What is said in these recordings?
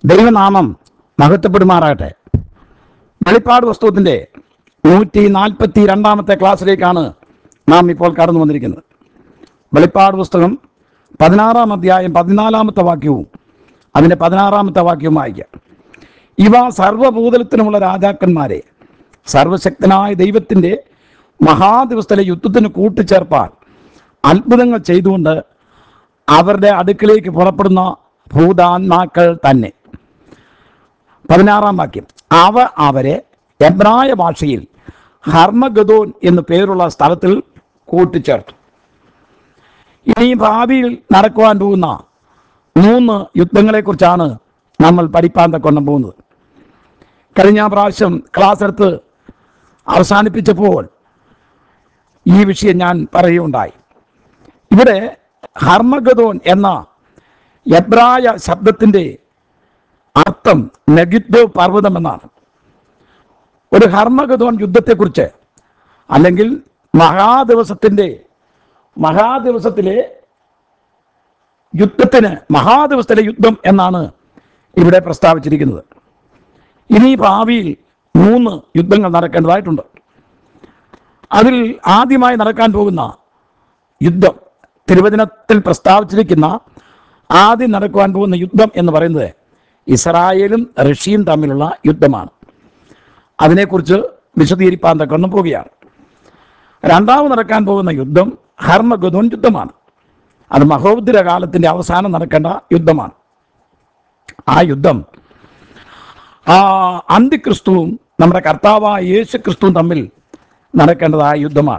ദൈവനാമം മഹത്വപ്പെടുമാറാകട്ടെ വെളിപ്പാട് പുസ്തകത്തിൻ്റെ നൂറ്റി നാൽപ്പത്തി രണ്ടാമത്തെ ക്ലാസ്സിലേക്കാണ് നാം ഇപ്പോൾ കടന്നു വന്നിരിക്കുന്നത് വെളിപ്പാട് പുസ്തകം പതിനാറാം അധ്യായം പതിനാലാമത്തെ വാക്യവും അതിൻ്റെ പതിനാറാമത്തെ വാക്യവും വായിക്കാം ഇവ സർവഭൂതലത്തിനുമുള്ള രാജാക്കന്മാരെ സർവശക്തനായ ദൈവത്തിൻ്റെ മഹാദിവസത്തിലെ യുദ്ധത്തിന് കൂട്ടിച്ചേർപ്പാൻ അത്ഭുതങ്ങൾ ചെയ്തുകൊണ്ട് അവരുടെ അടുക്കിലേക്ക് പുറപ്പെടുന്ന ഭൂതാത്മാക്കൾ തന്നെ പതിനാറാം വാക്യം അവ അവരെ എബ്രായ ഭാഷയിൽ ഹർമഗദോൻ എന്നു പേരുള്ള സ്ഥലത്തിൽ കൂട്ടിച്ചേർത്തു ഇനി ഭാവിയിൽ നടക്കുവാൻ പോകുന്ന മൂന്ന് യുദ്ധങ്ങളെക്കുറിച്ചാണ് നമ്മൾ പഠിപ്പാൻ തക്കൊണ്ടം പോകുന്നത് കഴിഞ്ഞ പ്രാവശ്യം ക്ലാസ് എടുത്ത് അവസാനിപ്പിച്ചപ്പോൾ ഈ വിഷയം ഞാൻ പറയുകയുണ്ടായി ഇവിടെ ഹർമഗദോൻ എന്ന എബ്രായ ശബ്ദത്തിൻ്റെ അർത്ഥം നെഗിറ്റോ പർവ്വതം എന്നാണ് ഒരു ഹർമഗദോൻ യുദ്ധത്തെക്കുറിച്ച് അല്ലെങ്കിൽ മഹാദിവസത്തിൻ്റെ മഹാദിവസത്തിലെ യുദ്ധത്തിന് മഹാദിവസത്തിലെ യുദ്ധം എന്നാണ് ഇവിടെ പ്രസ്താവിച്ചിരിക്കുന്നത് ഇനി ഭാവിയിൽ മൂന്ന് യുദ്ധങ്ങൾ നടക്കേണ്ടതായിട്ടുണ്ട് അതിൽ ആദ്യമായി നടക്കാൻ പോകുന്ന യുദ്ധം തിരുവചനത്തിൽ പ്രസ്താവിച്ചിരിക്കുന്ന ആദ്യം നടക്കുവാൻ പോകുന്ന യുദ്ധം എന്ന് പറയുന്നത് ഇസ്രായേലും റഷ്യയും തമ്മിലുള്ള യുദ്ധമാണ് അതിനെക്കുറിച്ച് വിശദീകരിപ്പാൻ തക്കൊന്നും പോവുകയാണ് രണ്ടാമത് നടക്കാൻ പോകുന്ന യുദ്ധം ഹർമഗദോൻ യുദ്ധമാണ് അത് മഹോദര കാലത്തിൻ്റെ അവസാനം നടക്കേണ്ട യുദ്ധമാണ് ആ യുദ്ധം ആ അന്തിക്രിസ്തുവും നമ്മുടെ കർത്താവായ യേശു ക്രിസ്തുവും തമ്മിൽ നടക്കേണ്ടതായ യുദ്ധമാണ്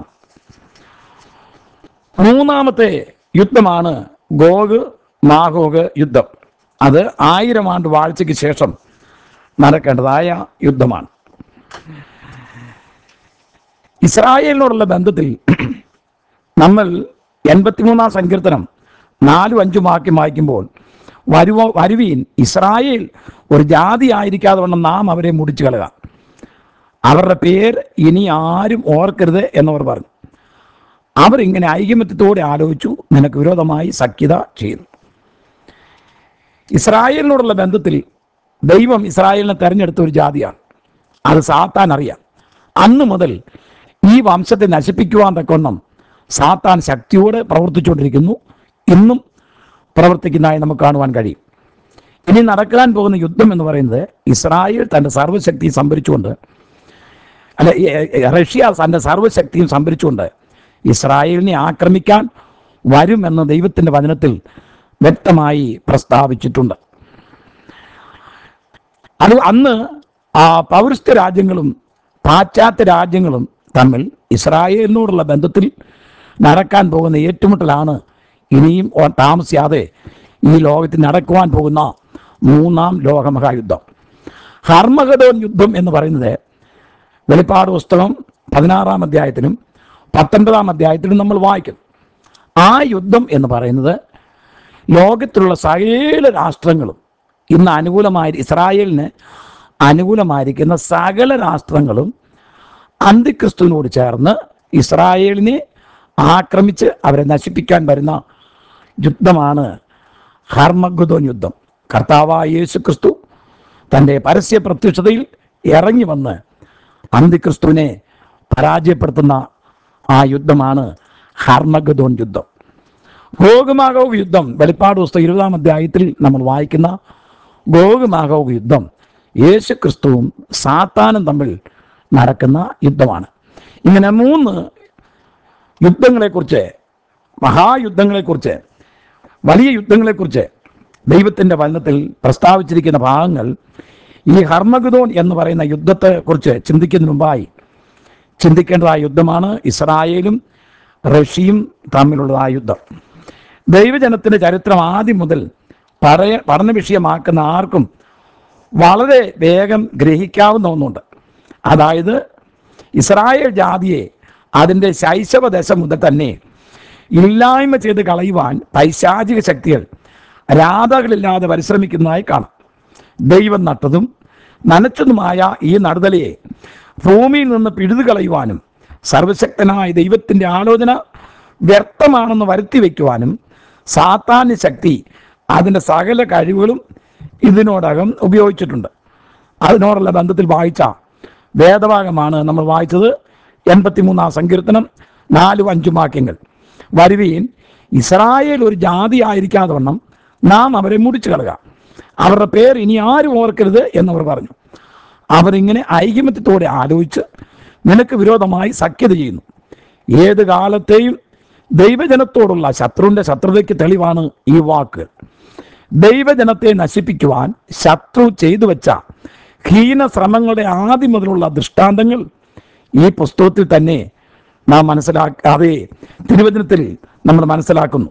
മൂന്നാമത്തെ യുദ്ധമാണ് ഗോഗ് മാഗോഗ് യുദ്ധം അത് ആയിരം ആണ്ട് വാഴ്ചയ്ക്ക് ശേഷം നടക്കേണ്ടതായ യുദ്ധമാണ് ഇസ്രായേലിനോടുള്ള ബന്ധത്തിൽ നമ്മൾ എൺപത്തിമൂന്നാം സങ്കീർത്തനം നാലും അഞ്ചും വാക്യം വായിക്കുമ്പോൾ വരുവ വരുവീൻ ഇസ്രായേൽ ഒരു ജാതി ആയിരിക്കാതെ വണ്ണം നാം അവരെ മുടിച്ചു കളക അവരുടെ പേര് ഇനി ആരും ഓർക്കരുത് എന്നവർ പറഞ്ഞു അവരിങ്ങനെ ഐകമത്യത്തോടെ ആലോചിച്ചു നിനക്ക് വിരോധമായി സഖ്യത ചെയ്യുന്നു ഇസ്രായേലിനോടുള്ള ബന്ധത്തിൽ ദൈവം ഇസ്രായേലിനെ തെരഞ്ഞെടുത്ത ഒരു ജാതിയാണ് അത് സാത്താൻ അറിയാം അന്ന് മുതൽ ഈ വംശത്തെ നശിപ്പിക്കുവാൻ തക്കൊണ്ണം സാത്താൻ ശക്തിയോടെ പ്രവർത്തിച്ചുകൊണ്ടിരിക്കുന്നു ഇന്നും പ്രവർത്തിക്കുന്നതായി നമുക്ക് കാണുവാൻ കഴിയും ഇനി നടക്കാൻ പോകുന്ന യുദ്ധം എന്ന് പറയുന്നത് ഇസ്രായേൽ തൻ്റെ സർവ്വശക്തി സംഭരിച്ചുകൊണ്ട് അല്ല ഈ, ഏ, റഷ്യ തൻ്റെ സർവ്വശക്തിയും സംഭരിച്ചുകൊണ്ട് ഇസ്രായേലിനെ ആക്രമിക്കാൻ വരുമെന്ന് ദൈവത്തിൻ്റെ വചനത്തിൽ വ്യക്തമായി പ്രസ്താവിച്ചിട്ടുണ്ട് അത് അന്ന് ആ പൗരസ്ത്യ രാജ്യങ്ങളും പാശ്ചാത്യ രാജ്യങ്ങളും തമ്മിൽ ഇസ്രായേലിനോടുള്ള ബന്ധത്തിൽ നടക്കാൻ പോകുന്ന ഏറ്റുമുട്ടലാണ് ഇനിയും ഓ- താമസിയാതെ ഈ ലോകത്തിൽ നടക്കുവാൻ പോകുന്ന മൂന്നാം ലോകമഹായുദ്ധം ഹർമഗദോൻ യുദ്ധം എന്ന് പറയുന്നത് വെളിപ്പാട് പുസ്തകം പതിനാറാം അധ്യായത്തിലും പത്തൊൻപതാം അധ്യായത്തിലും നമ്മൾ വായിക്കും ആ യുദ്ധം എന്ന് പറയുന്നത് ലോകത്തിലുള്ള സകല രാഷ്ട്രങ്ങളും ഇന്ന് അനുകൂലമായി ഇസ്രായേലിന് അനുകൂലമായിരിക്കുന്ന സകല രാഷ്ട്രങ്ങളും അന്തിക്രിസ്തുവിനോട് ചേർന്ന് ഇസ്രായേലിനെ ആക്രമിച്ച് അവരെ നശിപ്പിക്കാൻ വരുന്ന യുദ്ധമാണ് ഹർമഗുദോൻ യുദ്ധം കർത്താവായ യേശു ക്രിസ്തു തൻ്റെ പരസ്യ പ്രത്യക്ഷതയിൽ ഇറങ്ങി വന്ന് അന്തിക്രിസ്തുവിനെ പരാജയപ്പെടുത്തുന്ന ആ യുദ്ധമാണ് ഹർമഗദോൻ യുദ്ധം ഗോഗുമാഗോഗ് യുദ്ധം വെളിപ്പാട് പുസ്തകം ഇരുപതാം അധ്യായത്തിൽ നമ്മൾ വായിക്കുന്ന ഗോഗുമാഗോഗ് യുദ്ധം യേശു ക്രിസ്തുവും സാത്താനും തമ്മിൽ നടക്കുന്ന യുദ്ധമാണ് ഇങ്ങനെ മൂന്ന് യുദ്ധങ്ങളെക്കുറിച്ച് മഹായുദ്ധങ്ങളെക്കുറിച്ച് വലിയ യുദ്ധങ്ങളെക്കുറിച്ച് ദൈവത്തിൻ്റെ വചനത്തിൽ പ്രസ്താവിച്ചിരിക്കുന്ന ഭാഗങ്ങൾ ഈ ഹർമഗുദോൻ എന്ന് പറയുന്ന യുദ്ധത്തെക്കുറിച്ച് ചിന്തിക്കുന്നതിന് മുമ്പായി ചിന്തിക്കേണ്ടതായ യുദ്ധമാണ് ഇസ്രായേലും റഷ്യയും തമ്മിലുള്ളതായ യുദ്ധം ദൈവജനത്തിൻ്റെ ചരിത്രം ആദ്യം മുതൽ പറയ പഠന വിഷയമാക്കുന്ന ആർക്കും വളരെ വേഗം ഗ്രഹിക്കാവുന്ന ഒന്നുണ്ട് അതായത് ഇസ്രായേൽ ജാതിയെ അതിൻ്റെ ശൈശവ ദശ മുതൽ തന്നെ ഇല്ലായ്മ ചെയ്ത് കളയുവാൻ പൈശാചിക ശക്തികൾ രാധകളില്ലാതെ പരിശ്രമിക്കുന്നതായി കാണാം ദൈവം നട്ടതും നനച്ചതുമായ ഈ നടുതലയെ ഭൂമിയിൽ നിന്ന് പിഴുതു കളയുവാനും സർവശക്തനായ ദൈവത്തിൻ്റെ ആലോചന വ്യർത്ഥമാണെന്ന് വരുത്തി വയ്ക്കുവാനും സാത്താന്യ ശക്തി അതിൻ്റെ സകല കഴിവുകളും ഇതിനോടകം ഉപയോഗിച്ചിട്ടുണ്ട് അതിനോടുള്ള ബന്ധത്തിൽ വായിച്ച വേദഭാഗമാണ് നമ്മൾ വായിച്ചത് എൺപത്തിമൂന്നാം സങ്കീർത്തനം നാലും അഞ്ചും വാക്യങ്ങൾ വരുവീൻ ഇസ്രായേൽ ഒരു ജാതി ആയിരിക്കാതെ വണ്ണം നാം അവരെ മുടിച്ചു കളക അവരുടെ പേര് ഇനി ആരും ഓർക്കരുത് എന്നവർ പറഞ്ഞു അവരിങ്ങനെ ഐകമത്യത്തോടെ ആലോചിച്ച് നിനക്ക് വിരോധമായി സഖ്യത ചെയ്യുന്നു ഏത് കാലത്തെയും ദൈവജനത്തോടുള്ള ശത്രുവിൻ്റെ ശത്രുതയ്ക്ക് തെളിവാണ് ഈ വാക്ക് ദൈവജനത്തെ നശിപ്പിക്കുവാൻ ശത്രു ചെയ്തു വെച്ച ഹീന ശ്രമങ്ങളുടെ ആദ്യം മുതലുള്ള ദൃഷ്ടാന്തങ്ങൾ ഈ പുസ്തകത്തിൽ തന്നെ നാം മനസ്സിലാക്കാതെ തിരുവചനത്തിൽ നമ്മൾ മനസ്സിലാക്കുന്നു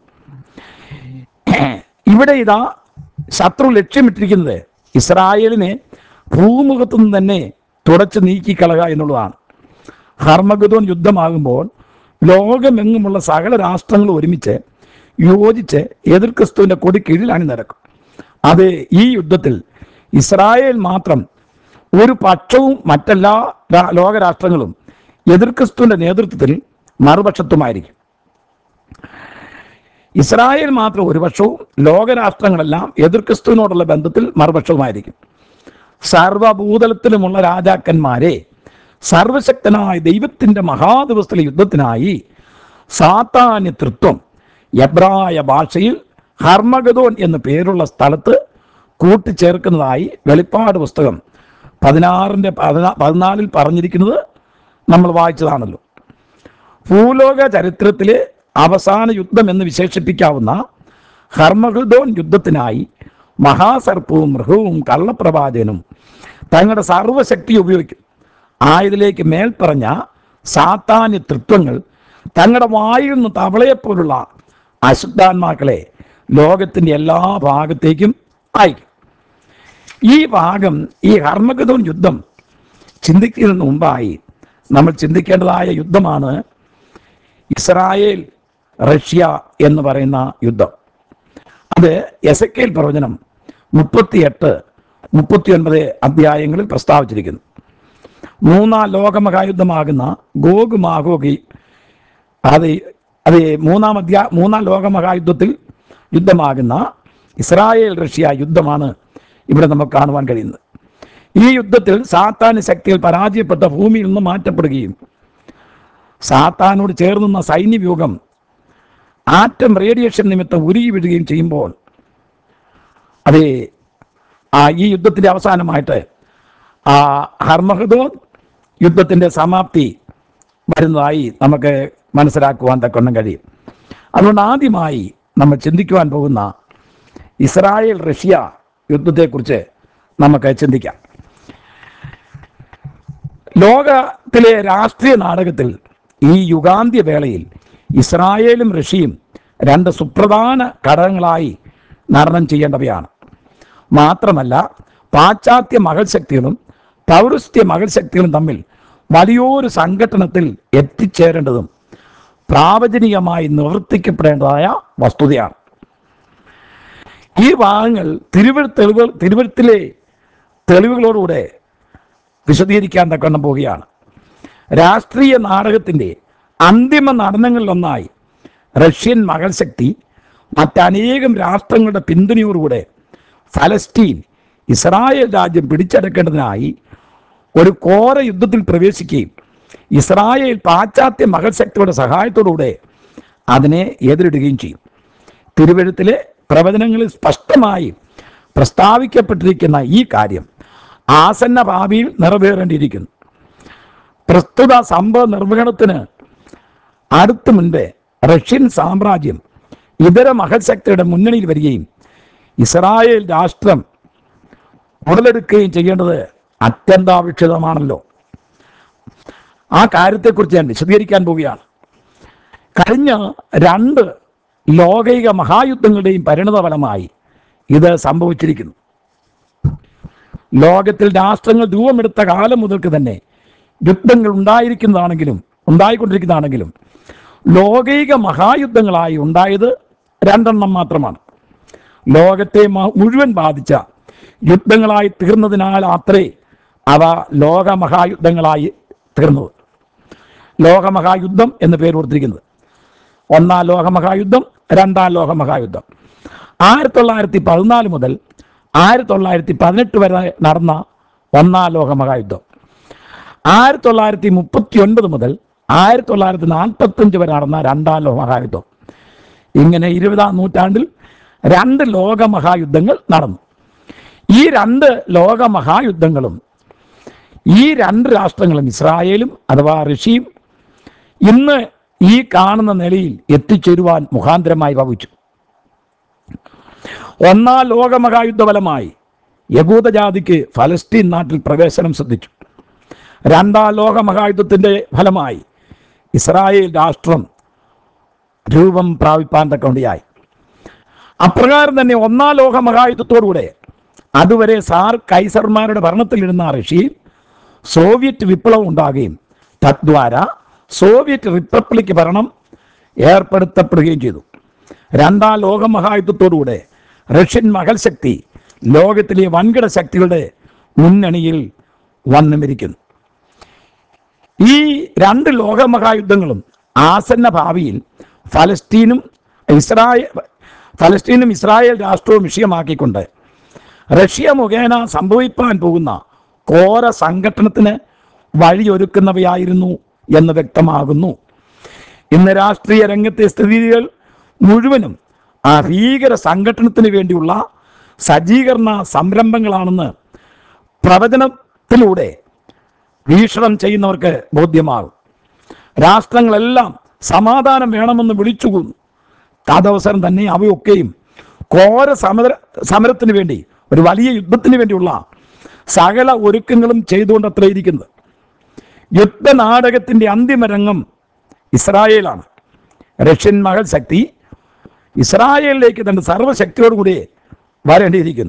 ഇവിടെ ഇതാ ശത്രു ലക്ഷ്യമിട്ടിരിക്കുന്നത് ഇസ്രായേലിനെ ഭൂമുഖത്തു നിന്ന് തന്നെ തുടച്ചു നീക്കിക്കളക എന്നുള്ളതാണ് ഹർമഗതോൻ യുദ്ധമാകുമ്പോൾ ലോകമെങ്ങുമുള്ള സകല രാഷ്ട്രങ്ങളും ഒരുമിച്ച് യോജിച്ച് എതിർ ക്രിസ്തുവിൻ്റെ കൊടി കീഴിൽ അണിനിരക്കും അത് ഈ യുദ്ധത്തിൽ ഇസ്രായേൽ മാത്രം ഒരു പക്ഷവും മറ്റെല്ലാ രാ- ലോകരാഷ്ട്രങ്ങളും എതിർ ക്രിസ്തുവിൻ്റെ നേതൃത്വത്തിൽ മറുപക്ഷത്തുമായിരിക്കും ഇസ്രായേൽ മാത്രം ഒരു പക്ഷവും ലോകരാഷ്ട്രങ്ങളെല്ലാം എതിർ ക്രിസ്തുവിനോടുള്ള ബന്ധത്തിൽ മറുപക്ഷവുമായിരിക്കും സർവഭൂതലത്തിലുമുള്ള രാജാക്കന്മാരെ സർവശക്തനായ ദൈവത്തിൻ്റെ മഹാദിവസത്തിലെ യുദ്ധത്തിനായി സാത്താന്യ തൃത്വം എബ്രായ ഭാഷയിൽ ഹർമഗദോൻ എന്നു പേരുള്ള സ്ഥലത്ത് കൂട്ടിച്ചേർക്കുന്നതായി വെളിപ്പാട് പുസ്തകം പതിനാറിൻ്റെ പതിനാ പതിനാലിൽ പറഞ്ഞിരിക്കുന്നത് നമ്മൾ വായിച്ചതാണല്ലോ ഭൂലോക ചരിത്രത്തിലെ അവസാന യുദ്ധം എന്ന് വിശേഷിപ്പിക്കാവുന്ന ഹർമഹൃദോൻ യുദ്ധത്തിനായി മഹാസർപ്പവും മൃഗവും കള്ളപ്രവാചകനും തങ്ങളുടെ സർവശക്തി ഉപയോഗിക്കും ആയതിലേക്ക് മേൽ പറഞ്ഞ സാത്താന്യ തൃത്വങ്ങൾ തങ്ങളുടെ വായിൽ നിന്ന് തവളയെപ്പോലുള്ള അശുദ്ധാത്മാക്കളെ ലോകത്തിൻ്റെ എല്ലാ ഭാഗത്തേക്കും അയക്കും ഈ ഭാഗം ഈ ഹർമഗതോൻ യുദ്ധം ചിന്തിക്കുന്നതിന് മുമ്പായി നമ്മൾ ചിന്തിക്കേണ്ടതായ യുദ്ധമാണ് ഇസ്രായേൽ റഷ്യ എന്ന് പറയുന്ന യുദ്ധം അത് എസക്കേൽ പ്രവചനം മുപ്പത്തിയെട്ട് മുപ്പത്തിയൊൻപത് അധ്യായങ്ങളിൽ പ്രസ്താവിച്ചിരിക്കുന്നു മൂന്നാം ലോകമഹായുദ്ധമാകുന്ന ഗോഗ് മാഗോഗി അത് അത് മൂന്നാം അധ്യാ മൂന്നാം ലോകമഹായുദ്ധത്തിൽ യുദ്ധമാകുന്ന ഇസ്രായേൽ റഷ്യ യുദ്ധമാണ് ഇവിടെ നമുക്ക് കാണുവാൻ കഴിയുന്നത് ഈ യുദ്ധത്തിൽ സാത്താന് ശക്തികൾ പരാജയപ്പെട്ട ഭൂമിയിൽ നിന്ന് മാറ്റപ്പെടുകയും സാത്താനോട് ചേർന്നുന്ന സൈന്യവ്യൂഹം ആറ്റം റേഡിയേഷൻ നിമിത്തം ഉരുകി വിടുകയും ചെയ്യുമ്പോൾ അത് ആ ഈ യുദ്ധത്തിൻ്റെ അവസാനമായിട്ട് ആ ഹർമഹദോൻ യുദ്ധത്തിൻ്റെ സമാപ്തി വരുന്നതായി നമുക്ക് മനസ്സിലാക്കുവാൻ തക്കൊണ്ണം കഴിയും അതുകൊണ്ട് ആദ്യമായി നമ്മൾ ചിന്തിക്കുവാൻ പോകുന്ന ഇസ്രായേൽ റഷ്യ യുദ്ധത്തെക്കുറിച്ച് നമുക്ക് ചിന്തിക്കാം ലോകത്തിലെ രാഷ്ട്രീയ നാടകത്തിൽ ഈ യുഗാന്ത്യ വേളയിൽ ഇസ്രായേലും റഷ്യയും രണ്ട് സുപ്രധാന ഘടകങ്ങളായി നടനം ചെയ്യേണ്ടവയാണ് മാത്രമല്ല പാശ്ചാത്യ മകൾ ശക്തികളും പൗരസ്ത്യ മകൾ ശക്തികളും തമ്മിൽ വലിയൊരു സംഘട്ടനത്തിൽ എത്തിച്ചേരേണ്ടതും പ്രാവചനികമായി നിവർത്തിക്കപ്പെടേണ്ടതായ വസ്തുതയാണ് ഈ ഭാഗങ്ങൾ തിരുവ തെളിവുകൾ തിരുവഴുത്തിലെ തെളിവുകളോടുകൂടെ വിശദീകരിക്കാൻ തക്കണം പോവുകയാണ് രാഷ്ട്രീയ നാടകത്തിൻ്റെ അന്തിമ നടനങ്ങളിലൊന്നായി റഷ്യൻ മകൾ ശക്തി മറ്റനേകം രാഷ്ട്രങ്ങളുടെ പിന്തുണയോടുകൂടെ ഫലസ്തീൻ ഇസ്രായേൽ രാജ്യം പിടിച്ചെടുക്കേണ്ടതിനായി ഒരു ഘോര യുദ്ധത്തിൽ പ്രവേശിക്കുകയും ഇസ്രായേൽ പാശ്ചാത്യ മകൾ ശക്തിയുടെ സഹായത്തോടുകൂടെ അതിനെ എതിരിടുകയും ചെയ്യും തിരുവഴുത്തിലെ പ്രവചനങ്ങളിൽ സ്പഷ്ടമായി പ്രസ്താവിക്കപ്പെട്ടിരിക്കുന്ന ഈ കാര്യം ആസന്ന ഭാവിയിൽ നിറവേറേണ്ടിയിരിക്കുന്നു പ്രസ്തുത സംഭവ നിർവഹണത്തിന് അടുത്ത് മുൻപേ റഷ്യൻ സാമ്രാജ്യം ഇതര മഹത്ശക്തിയുടെ മുന്നണിയിൽ വരികയും ഇസ്രായേൽ രാഷ്ട്രം ഉടലെടുക്കുകയും ചെയ്യേണ്ടത് അത്യന്താപേക്ഷിതമാണല്ലോ ആ കാര്യത്തെക്കുറിച്ച് ഞാൻ വിശദീകരിക്കാൻ പോവുകയാണ് കഴിഞ്ഞ രണ്ട് ലോകൈക മഹായുദ്ധങ്ങളുടെയും പരിണതഫലമായി ഇത് സംഭവിച്ചിരിക്കുന്നു ലോകത്തിൽ രാഷ്ട്രങ്ങൾ രൂപമെടുത്ത കാലം മുതൽക്ക് തന്നെ യുദ്ധങ്ങൾ ഉണ്ടായിരിക്കുന്നതാണെങ്കിലും ഉണ്ടായിക്കൊണ്ടിരിക്കുന്നതാണെങ്കിലും ലോകൈക മഹായുദ്ധങ്ങളായി ഉണ്ടായത് രണ്ടെണ്ണം മാത്രമാണ് ലോകത്തെ മ- മുഴുവൻ ബാധിച്ച യുദ്ധങ്ങളായി തീർന്നതിനാൽ അത്രേ അവ ലോകമഹായുദ്ധങ്ങളായി തീർന്നത് ലോകമഹായുദ്ധം എന്ന് പേര് കൊടുത്തിരിക്കുന്നത് ഒന്നാം ലോകമഹായുദ്ധം രണ്ടാം ലോകമഹായുദ്ധം ആയിരത്തി തൊള്ളായിരത്തി പതിനാല് മുതൽ ആയിരത്തി തൊള്ളായിരത്തി പതിനെട്ട് വരെ നടന്ന ഒന്നാം ലോക മഹായുദ്ധം ആയിരത്തി തൊള്ളായിരത്തി മുപ്പത്തി ഒൻപത് മുതൽ ആയിരത്തി തൊള്ളായിരത്തി നാൽപ്പത്തഞ്ച് വരെ നടന്ന രണ്ടാം ലോക മഹായുദ്ധം ഇങ്ങനെ ഇരുപതാം നൂറ്റാണ്ടിൽ രണ്ട് ലോക മഹായുദ്ധങ്ങൾ നടന്നു ഈ രണ്ട് ലോക മഹായുദ്ധങ്ങളും ഈ രണ്ട് രാഷ്ട്രങ്ങളും ഇസ്രായേലും അഥവാ റഷ്യയും ഇന്ന് ഈ കാണുന്ന നിലയിൽ എത്തിച്ചേരുവാൻ മുഖാന്തരമായി ഭവിച്ചു ഒന്നാം ലോക മഹായുദ്ധ ഫലമായി യഹൂദജാതിക്ക് ഫലസ്തീൻ നാട്ടിൽ പ്രവേശനം ശ്രദ്ധിച്ചു രണ്ടാം ലോക മഹായുദ്ധത്തിൻ്റെ ഫലമായി ഇസ്രായേൽ രാഷ്ട്രം രൂപം പ്രാപിപ്പാൻ തക്കവണ്ടിയായി അപ്രകാരം തന്നെ ഒന്നാം ലോക മഹായുദ്ധത്തോടുകൂടെ അതുവരെ സാർ കൈസർമാരുടെ ഭരണത്തിലിരുന്ന റഷ്യയിൽ സോവിയറ്റ് വിപ്ലവം ഉണ്ടാകുകയും തദ്വാര സോവിയറ്റ് റിപ്പബ്ലിക് ഭരണം ഏർപ്പെടുത്തപ്പെടുകയും ചെയ്തു രണ്ടാം ലോക മഹായുദ്ധത്തോടുകൂടെ റഷ്യൻ മകൾ ശക്തി ലോകത്തിലെ വൻകിട ശക്തികളുടെ മുന്നണിയിൽ വന്നുമിരിക്കുന്നു ഈ രണ്ട് ലോകമഹായുദ്ധങ്ങളും ആസന്ന ഭാവിയിൽ ഫലസ്തീനും ഇസ്രായേൽ ഫലസ്തീനും ഇസ്രായേൽ രാഷ്ട്രവും വിഷയമാക്കിക്കൊണ്ട് റഷ്യ മുഖേന സംഭവിപ്പാൻ പോകുന്ന ഘോര സംഘട്ടനത്തിന് വഴിയൊരുക്കുന്നവയായിരുന്നു എന്ന് വ്യക്തമാകുന്നു ഇന്ന് രാഷ്ട്രീയ രംഗത്തെ സ്ഥിതികൾ മുഴുവനും ആ ഭീകര സംഘടനത്തിന് വേണ്ടിയുള്ള സജ്ജീകരണ സംരംഭങ്ങളാണെന്ന് പ്രവചനത്തിലൂടെ വീക്ഷണം ചെയ്യുന്നവർക്ക് ബോധ്യമാകും രാഷ്ട്രങ്ങളെല്ലാം സമാധാനം വേണമെന്ന് വിളിച്ചുകൂന്നു തദവസരം തന്നെ അവയൊക്കെയും ഘോര സമര സമരത്തിന് വേണ്ടി ഒരു വലിയ യുദ്ധത്തിന് വേണ്ടിയുള്ള സകല ഒരുക്കങ്ങളും ചെയ്തുകൊണ്ട് അത്ര ഇരിക്കുന്നത് യുദ്ധനാടകത്തിൻ്റെ അന്തിമരംഗം ഇസ്രായേലാണ് റഷ്യൻ മകൾ ശക്തി ഇസ്രായേലിലേക്ക് തന്റെ സർവ്വശക്തിയോടുകൂടി വരേണ്ടിയിരിക്കുന്നു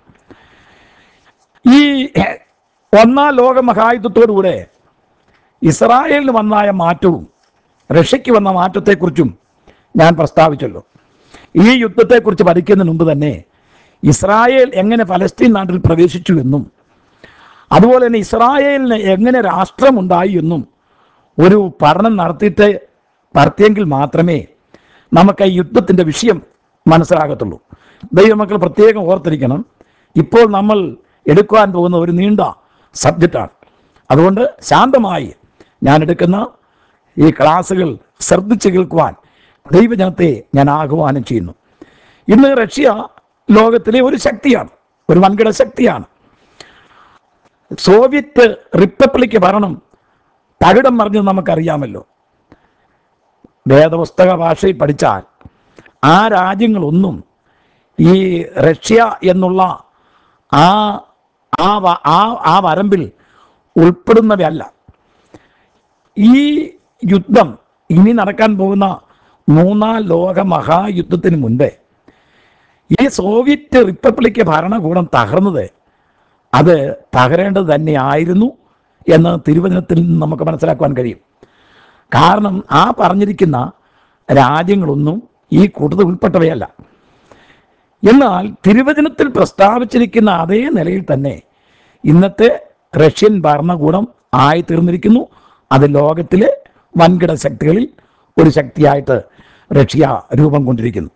ഈ ഒന്നാം ലോക മഹായുദ്ധത്തോടുകൂടെ ഇസ്രായേലിന് വന്നായ മാറ്റവും റഷ്യക്ക് വന്ന മാറ്റത്തെക്കുറിച്ചും ഞാൻ പ്രസ്താവിച്ചല്ലോ ഈ യുദ്ധത്തെക്കുറിച്ച് പഠിക്കുന്നതിന് മുമ്പ് തന്നെ ഇസ്രായേൽ എങ്ങനെ ഫലസ്തീൻ നാട്ടിൽ പ്രവേശിച്ചു എന്നും അതുപോലെ തന്നെ ഇസ്രായേലിന് എങ്ങനെ രാഷ്ട്രമുണ്ടായി എന്നും ഒരു പഠനം നടത്തിയിട്ട് നടത്തിയെങ്കിൽ മാത്രമേ നമുക്ക് ഈ യുദ്ധത്തിൻ്റെ വിഷയം മനസ്സിലാകത്തുള്ളൂ ദൈവമക്കൾ പ്രത്യേകം ഓർത്തിരിക്കണം ഇപ്പോൾ നമ്മൾ എടുക്കുവാൻ പോകുന്ന ഒരു നീണ്ട സബ്ജക്റ്റാണ് അതുകൊണ്ട് ശാന്തമായി ഞാൻ എടുക്കുന്ന ഈ ക്ലാസ്സുകൾ ശ്രദ്ധിച്ച് കേൾക്കുവാൻ ദൈവജനത്തെ ഞാൻ ആഹ്വാനം ചെയ്യുന്നു ഇന്ന് റഷ്യ ലോകത്തിലെ ഒരു ശക്തിയാണ് ഒരു വൻകിട ശക്തിയാണ് സോവിയറ്റ് റിപ്പബ്ലിക് ഭരണം തകിടം മറിഞ്ഞത് നമുക്കറിയാമല്ലോ വേദപുസ്തക ഭാഷയിൽ പഠിച്ചാൽ ആ രാജ്യങ്ങളൊന്നും ഈ റഷ്യ എന്നുള്ള ആ ആ വ- ആ ആ വരമ്പിൽ ഉൾപ്പെടുന്നവയല്ല ഈ യുദ്ധം ഇനി നടക്കാൻ പോകുന്ന മൂന്നാം ലോക മഹായുദ്ധത്തിന് മുൻപേ ഈ സോവിയറ്റ് റിപ്പബ്ലിക് ഭരണകൂടം തകർന്നത് അത് തകരേണ്ടത് തന്നെയായിരുന്നു എന്ന് തിരുവചനത്തിൽ നിന്ന് നമുക്ക് മനസ്സിലാക്കുവാൻ കഴിയും കാരണം ആ പറഞ്ഞിരിക്കുന്ന രാജ്യങ്ങളൊന്നും ഈ കൂട്ടത്തിൽ ഉൾപ്പെട്ടവയല്ല എന്നാൽ തിരുവചനത്തിൽ പ്രസ്താവിച്ചിരിക്കുന്ന അതേ നിലയിൽ തന്നെ ഇന്നത്തെ റഷ്യൻ ഭരണകൂടം ആയി തീർന്നിരിക്കുന്നു അത് ലോകത്തിലെ വൻകിട ശക്തികളിൽ ഒരു ശക്തിയായിട്ട് റഷ്യ രൂപം കൊണ്ടിരിക്കുന്നു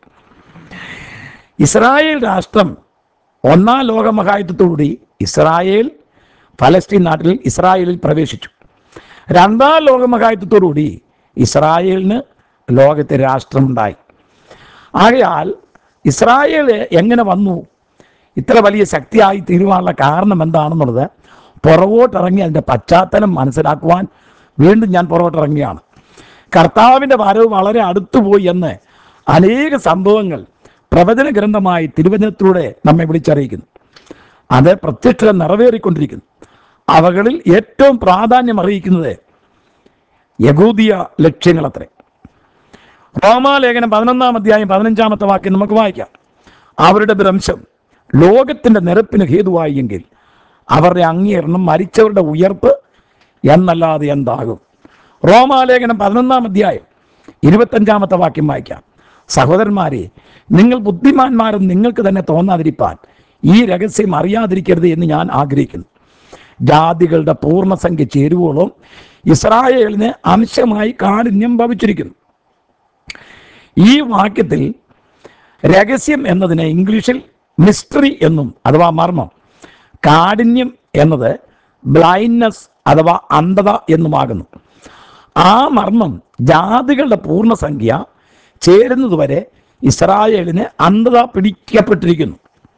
ഇസ്രായേൽ രാഷ്ട്രം ഒന്നാം ലോക മഹായുദ്ധത്തോടുകൂടി ഇസ്രായേൽ ഫലസ്തീൻ നാട്ടിൽ ഇസ്രായേലിൽ പ്രവേശിച്ചു രണ്ടാം ലോക മഹായുദ്ധത്തോടുകൂടി ഇസ്രായേലിന് ലോകത്തെ രാഷ്ട്രമുണ്ടായി ആകയാൽ ഇസ്രായേൽ എങ്ങനെ വന്നു ഇത്ര വലിയ ശക്തിയായി തീരുവാനുള്ള കാരണം എന്താണെന്നുള്ളത് പുറകോട്ടിറങ്ങി അതിൻ്റെ പശ്ചാത്തലം മനസ്സിലാക്കുവാൻ വീണ്ടും ഞാൻ പുറകോട്ടിറങ്ങിയാണ് കർത്താവിൻ്റെ വരവ് വളരെ അടുത്തുപോയി എന്ന് അനേക സംഭവങ്ങൾ പ്രവചന ഗ്രന്ഥമായി തിരുവചനത്തിലൂടെ നമ്മെ വിളിച്ചറിയിക്കുന്നു അത് പ്രത്യക്ഷത നിറവേറിക്കൊണ്ടിരിക്കുന്നു അവകളിൽ ഏറ്റവും പ്രാധാന്യം അറിയിക്കുന്നത് യഹൂദിയ ലക്ഷ്യങ്ങളത്രേ റോമാലേഖനം പതിനൊന്നാം അധ്യായം പതിനഞ്ചാമത്തെ വാക്യം നമുക്ക് വായിക്കാം അവരുടെ ഭ്രംശം ലോകത്തിന്റെ നിരപ്പിന് ഹേതുവായി എങ്കിൽ അവരുടെ അംഗീകരണം മരിച്ചവരുടെ ഉയർപ്പ് എന്നല്ലാതെ എന്താകും റോമാലേഖനം പതിനൊന്നാം അധ്യായം ഇരുപത്തഞ്ചാമത്തെ വാക്യം വായിക്കാം സഹോദരന്മാരെ നിങ്ങൾ ബുദ്ധിമാന്മാരെന്ന് നിങ്ങൾക്ക് തന്നെ തോന്നാതിരിപ്പാൻ ഈ രഹസ്യം അറിയാതിരിക്കരുത് എന്ന് ഞാൻ ആഗ്രഹിക്കുന്നു ജാതികളുടെ പൂർണ്ണസംഖ്യ ചേരുവോളം ഇസ്രായേലിന് അംശമായി കാഠിന്യം ഭവിച്ചിരിക്കുന്നു ഈ വാക്യത്തിൽ രഹസ്യം എന്നതിനെ ഇംഗ്ലീഷിൽ മിസ്റ്ററി എന്നും അഥവാ മർമ്മം കാഠിന്യം എന്നത് ബ്ലൈൻഡ്നസ് അഥവാ അന്ധത എന്നുമാകുന്നു ആ മർമ്മം ജാതികളുടെ പൂർണ്ണസംഖ്യ ചേരുന്നതുവരെ ഇസ്രായേലിന് അന്ധത പിടിക്കപ്പെട്ടിരിക്കുന്നു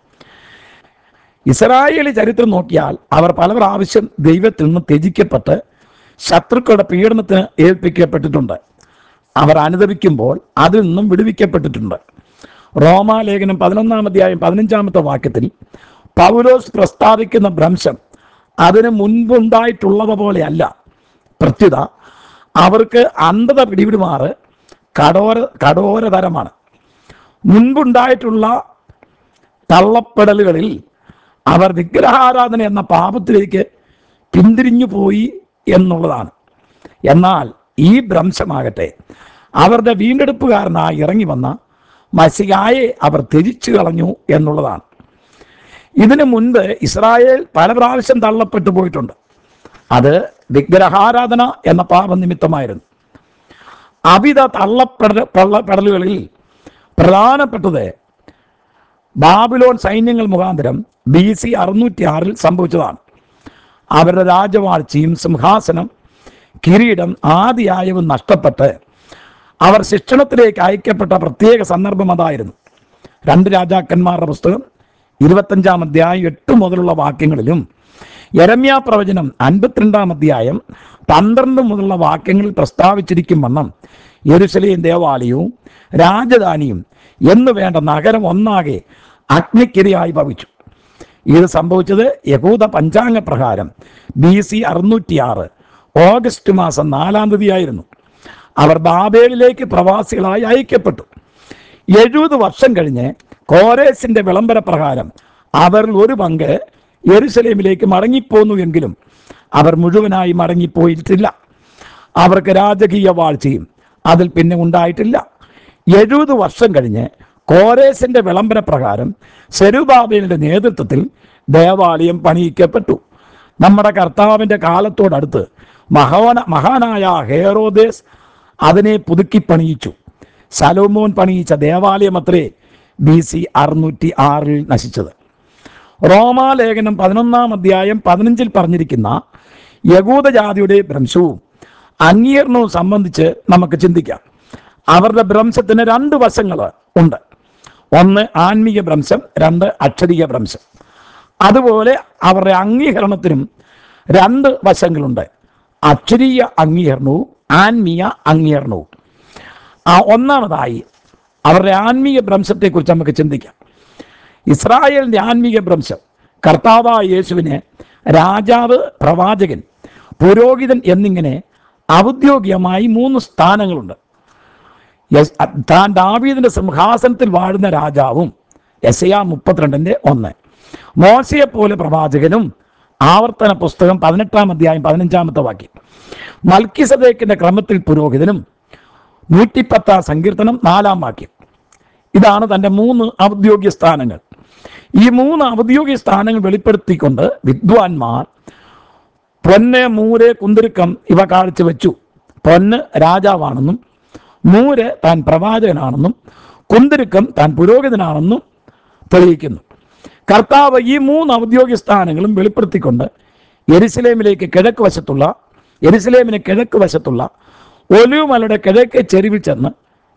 ഇസ്രായേലി ചരിത്രം നോക്കിയാൽ അവർ പല പ്രാവശ്യം ദൈവത്തിൽ നിന്ന് ത്യജിക്കപ്പെട്ട് ശത്രുക്കളുടെ പീഡനത്തിന് ഏൽപ്പിക്കപ്പെട്ടിട്ടുണ്ട് അവർ അനുദപിക്കുമ്പോൾ അതിൽ നിന്നും വിടുവിക്കപ്പെട്ടിട്ടുണ്ട് റോമാലേഖനം പതിനൊന്നാം അധ്യായം പതിനഞ്ചാമത്തെ വാക്യത്തിൽ പൗലോസ് പ്രസ്താവിക്കുന്ന ഭ്രംശം അതിന് മുൻപുണ്ടായിട്ടുള്ളവ പോലെയല്ല പ്രത്യുത അവർക്ക് അന്ധത പിടിവിടുമാറ് കടോര കടോരതരമാണ് മുൻപുണ്ടായിട്ടുള്ള തള്ളപ്പെടലുകളിൽ അവർ വിഗ്രഹാരാധന എന്ന പാപത്തിലേക്ക് പിന്തിരിഞ്ഞു പോയി എന്നുള്ളതാണ് എന്നാൽ ഈ ഭ്രംശമാകട്ടെ അവരുടെ വീണ്ടെടുപ്പുകാരനായി ഇറങ്ങി വന്ന മസികായെ അവർ ത്യജിച്ചു കളഞ്ഞു എന്നുള്ളതാണ് ഇതിനു മുൻപ് ഇസ്രായേൽ പല പ്രാവശ്യം തള്ളപ്പെട്ടു പോയിട്ടുണ്ട് അത് വിഗ്രഹാരാധന എന്ന പാപനിമിത്തമായിരുന്നു അവിധ തള്ളപ്പെട പെടലുകളിൽ പ്രധാനപ്പെട്ടത് ബാബിലോൺ സൈന്യങ്ങൾ മുഖാന്തരം ബി സി അറുന്നൂറ്റി ആറിൽ സംഭവിച്ചതാണ് അവരുടെ രാജവാഴ്ചയും സിംഹാസനം കിരീടം ആദിയായവും നഷ്ടപ്പെട്ട് അവർ ശിക്ഷണത്തിലേക്ക് അയക്കപ്പെട്ട പ്രത്യേക സന്ദർഭം അതായിരുന്നു രണ്ട് രാജാക്കന്മാരുടെ പുസ്തകം ഇരുപത്തഞ്ചാം അധ്യായം എട്ട് മുതലുള്ള വാക്യങ്ങളിലും യരമ്യാ പ്രവചനം അൻപത്തിരണ്ടാം അധ്യായം പന്ത്രണ്ട് മുതലുള്ള വാക്യങ്ങളിൽ പ്രസ്താവിച്ചിരിക്കും വണ്ണം യെരുശലേം ദേവാലയവും രാജധാനിയും എന്ന് വേണ്ട നഗരം ഒന്നാകെ അഗ്നിക്കിരയായി ഭവിച്ചു ഇത് സംഭവിച്ചത് യഹൂദ പഞ്ചാംഗ പ്രകാരം ബി സി അറുന്നൂറ്റിയാറ് ഓഗസ്റ്റ് മാസം നാലാം തീയതിയായിരുന്നു അവർ ബാബേലിലേക്ക് പ്രവാസികളായി അയക്കപ്പെട്ടു എഴുപത് വർഷം കഴിഞ്ഞ് കോരേസിന്റെ വിളംബര പ്രകാരം അവരിൽ ഒരു പങ്ക് യെരുസലേമിലേക്ക് മടങ്ങിപ്പോന്നു എങ്കിലും അവർ മുഴുവനായി മടങ്ങിപ്പോയിട്ടില്ല അവർക്ക് രാജകീയ വാഴ്ചയും അതിൽ പിന്നെ ഉണ്ടായിട്ടില്ല എഴുപത് വർഷം കഴിഞ്ഞ് കോരേസിന്റെ വിളംബര പ്രകാരം സെരുബാബേലിന്റെ നേതൃത്വത്തിൽ ദേവാലയം പണിയിക്കപ്പെട്ടു നമ്മുടെ കർത്താവിന്റെ കാലത്തോടടുത്ത് മഹാന മഹാനായ ഹേറോദേസ് അതിനെ പുതുക്കി പണിയിച്ചു സലോമോൻ പണിയിച്ച ദേവാലയം അത്രേ ബി സി അറുന്നൂറ്റി ആറിൽ നശിച്ചത് റോമാലേഖനം പതിനൊന്നാം അധ്യായം പതിനഞ്ചിൽ പറഞ്ഞിരിക്കുന്ന യകൂദജാതിയുടെ ഭ്രംശവും അംഗീകരണവും സംബന്ധിച്ച് നമുക്ക് ചിന്തിക്കാം അവരുടെ ഭ്രംശത്തിന് രണ്ട് വശങ്ങൾ ഉണ്ട് ഒന്ന് ആത്മീയ ഭ്രംശം രണ്ട് അക്ഷരീയ ഭ്രംശം അതുപോലെ അവരുടെ അംഗീകരണത്തിനും രണ്ട് വശങ്ങളുണ്ട് അക്ഷരീയ അംഗീകരണവും ആത്മീയ അംഗീകരണവും ആ ഒന്നാമതായി അവരുടെ ആത്മീയ ഭ്രംശത്തെക്കുറിച്ച് നമുക്ക് ചിന്തിക്കാം ഇസ്രായേലിന്റെ ആത്മീയ ഭ്രംശം കർത്താവായ യേശുവിന് രാജാവ് പ്രവാചകൻ പുരോഹിതൻ എന്നിങ്ങനെ ഔദ്യോഗികമായി മൂന്ന് സ്ഥാനങ്ങളുണ്ട് യെസ്- താൻ ദാവീദിന്റെ സിംഹാസനത്തിൽ വാഴുന്ന രാജാവും എസയാ മുപ്പത്തിരണ്ടിന്റെ ഒന്ന് മോശയെ പോലെ പ്രവാചകനും ആവർത്തന പുസ്തകം പതിനെട്ടാം അധ്യായം പതിനഞ്ചാമത്തെ വാക്യം മൽക്കിസദേക്കിന്റെ ക്രമത്തിൽ പുരോഹിതനും നൂറ്റിപ്പത്താം സങ്കീർത്തനം നാലാം വാക്യം ഇതാണ് തൻ്റെ മൂന്ന് ഔദ്യോഗിക സ്ഥാനങ്ങൾ ഈ മൂന്ന് ഔദ്യോഗിക സ്ഥാനങ്ങൾ വെളിപ്പെടുത്തിക്കൊണ്ട് വിദ്വാൻമാർ പൊന്ന് മൂര് കുന്തിരുക്കം ഇവ കാഴ്ചവെച്ചു പൊന്ന് രാജാവാണെന്നും മൂര് താൻ പ്രവാചകനാണെന്നും കുന്തിരുക്കം താൻ പുരോഹിതനാണെന്നും തെളിയിക്കുന്നു കർത്താവ് ഈ മൂന്ന് ഔദ്യോഗിക സ്ഥാനങ്ങളും വെളിപ്പെടുത്തിക്കൊണ്ട് യെരുസലേമിലേക്ക് കിഴക്ക് വശത്തുള്ള യെരുസലേമിന് കിഴക്ക് വശത്തുള്ള ഒലിവുമലയുടെ കിഴക്ക് ചെരുവിൽ ചെന്ന്